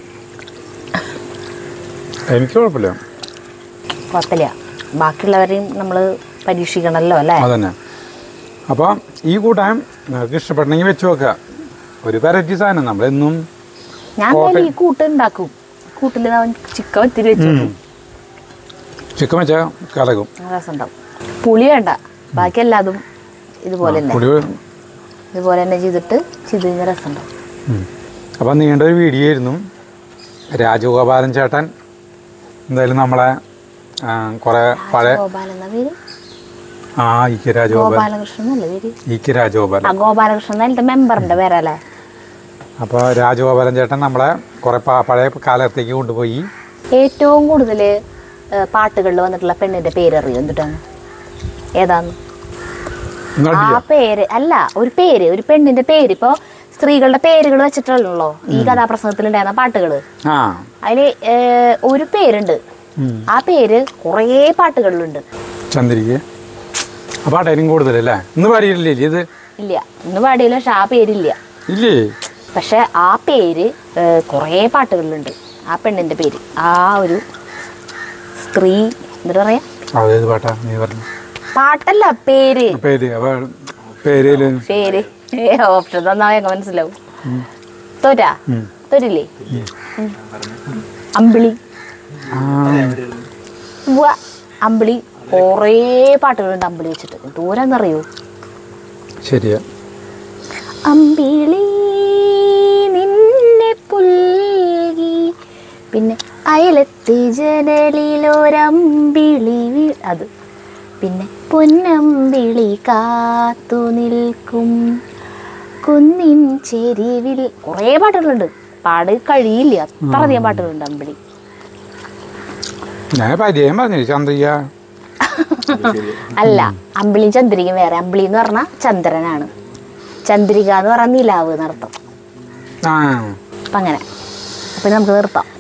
എനിക്ക് കുഴപ്പമില്ല കുഴപ്പമില്ല ബാക്കിയുള്ളവരെയും നമ്മൾ പരീക്ഷിക്കണമല്ലോ അല്ലേ അതന്നെ അപ്പോൾ ഈ കൂട്ടാൻ നിങ്ങൾക്ക് ഇഷ്ടപ്പെടണമെങ്കിൽ വെച്ച് നോക്കുക ഒരു വെറൈറ്റി സാധനം നമ്മളെന്നും ഞാൻ എന്തായാലും ഈ കൂട്ട് ഉണ്ടാക്കും കൂട്ടിൽ അവൻ ചിക്കൻ ഇത്തിരി വെച്ചു ചിക്കൻ വെച്ചാൽ കലകും രസം ഉണ്ടാവും പുളി വേണ്ട ബാക്കി എല്ലാതും ഇതുപോലെ തന്നെ പുളി ഇതുപോലെ തന്നെ ചെയ്തിട്ട് ചെയ്ത് കഴിഞ്ഞാൽ രസം ഉണ്ടാവും അപ്പം നീണ്ട ഒരു വീഡിയോ ആയിരുന്നു രാജഗോപാലൻ ചേട്ടൻ എന്തായാലും നമ്മളെ ആ, കുറേ പഴയ ഗോപാലൻ എന്ന പേര് ആ ഇ കെ രാജഗോപാലൻ ഗോപാലകൃഷ്ണൻ എന്നല്ല പേര് ഇ കെ രാജഗോപാലൻ ആ ഗോപാലകൃഷ്ണൻ അതിലത്തെ മെമ്പറിന്റെ പേരല്ലേ അപ്പോൾ രാജഗോപാലൻ ചേട്ടൻ നമ്മളെ കുറേ പ- പഴയ കാലത്തേക്ക് കൊണ്ടുപോയി ഏറ്റവും കൂടുതൽ പാട്ടുകളിൽ വന്നിട്ടുള്ള പെണ്ണിന്റെ പേര് അറിയോ എന്തിട്ടാണ് ഏതാന്ന് ആ പേര് അല്ല ഒരു പേര് ഒരു പെണ്ണിന്റെ പേര് ഇപ്പോ സ്ത്രീകളുടെ പേരുകൾ വെച്ചിട്ടുള്ളല്ലോ ഈ കഥാപ്രസംഗത്തിൽ ഉണ്ടായിരുന്ന പാട്ടുകള് ആ അതില് ഏർ, ഒരു പേരുണ്ട് ഉം. ആ പേര് കുറേ പാട്ടുകളിലുണ്ട് ചന്ദ്രിക ആ പാട്ടേനും കൂടുതലല്ലേ ഇന്ന് പാടിയില്ലേ ഇത് ഇല്ല ഇന്ന് പാടിയില്ല പക്ഷെ ആ പേരില്ല ഇല്ലേ പക്ഷെ ആ പേര് ഏർ, കുറേ പാട്ടുകളിലുണ്ട് ആ പെണ്ണിന്റെ പേര് ആ ഒരു സ്ത്രീ എന്താ പറയാ അതേത് പാട്ടാ നീ പറഞ്ഞു പാട്ടല്ല പേര് പേര് അപ്പോൾ പേരേല് പേര് ഓപ്ഷൻ തന്നാ എങ്ങനെ മനസ്സിലാവും തോറ്റാ തോറ്റില്ലേ ഉം. അമ്പിളി ആ ഉവ്വ. അമ്പിളി കുറേ പാട്ടുകളുണ്ട് അമ്പിളി വെച്ചിട്ട് ദൂരെന്നറിയോ ശരിയാ അമ്പിളി നിന്നെ പുൽകി പിന്നെ അയലത്തെ ജനലിലൊരമ്പിളി വീ- അത് പിന്നെ പൊന്നമ്പിളി കാത്തു നിൽക്കും കുന്നിൻ ചെരിവിൽ കുറേ പാട്ടുകളുണ്ട് പാട് കഴിയില്ല അത്ര അധികം പാട്ടുകളുണ്ട് അമ്പിളി ഞാൻ പരിചയം പറഞ്ഞു ചന്ദ്രിക അല്ല അമ്പിളിയും ചന്ദ്രികയും വേറെ അമ്പിളി എന്ന് പറഞ്ഞാൽ ചന്ദ്രനാണ് ചന്ദ്രിക എന്ന് പറഞ്ഞാൽ നിലാവ് എന്നർത്ഥം ആ അപ്പം അങ്ങനെ അപ്പം നമുക്ക് നിർത്താം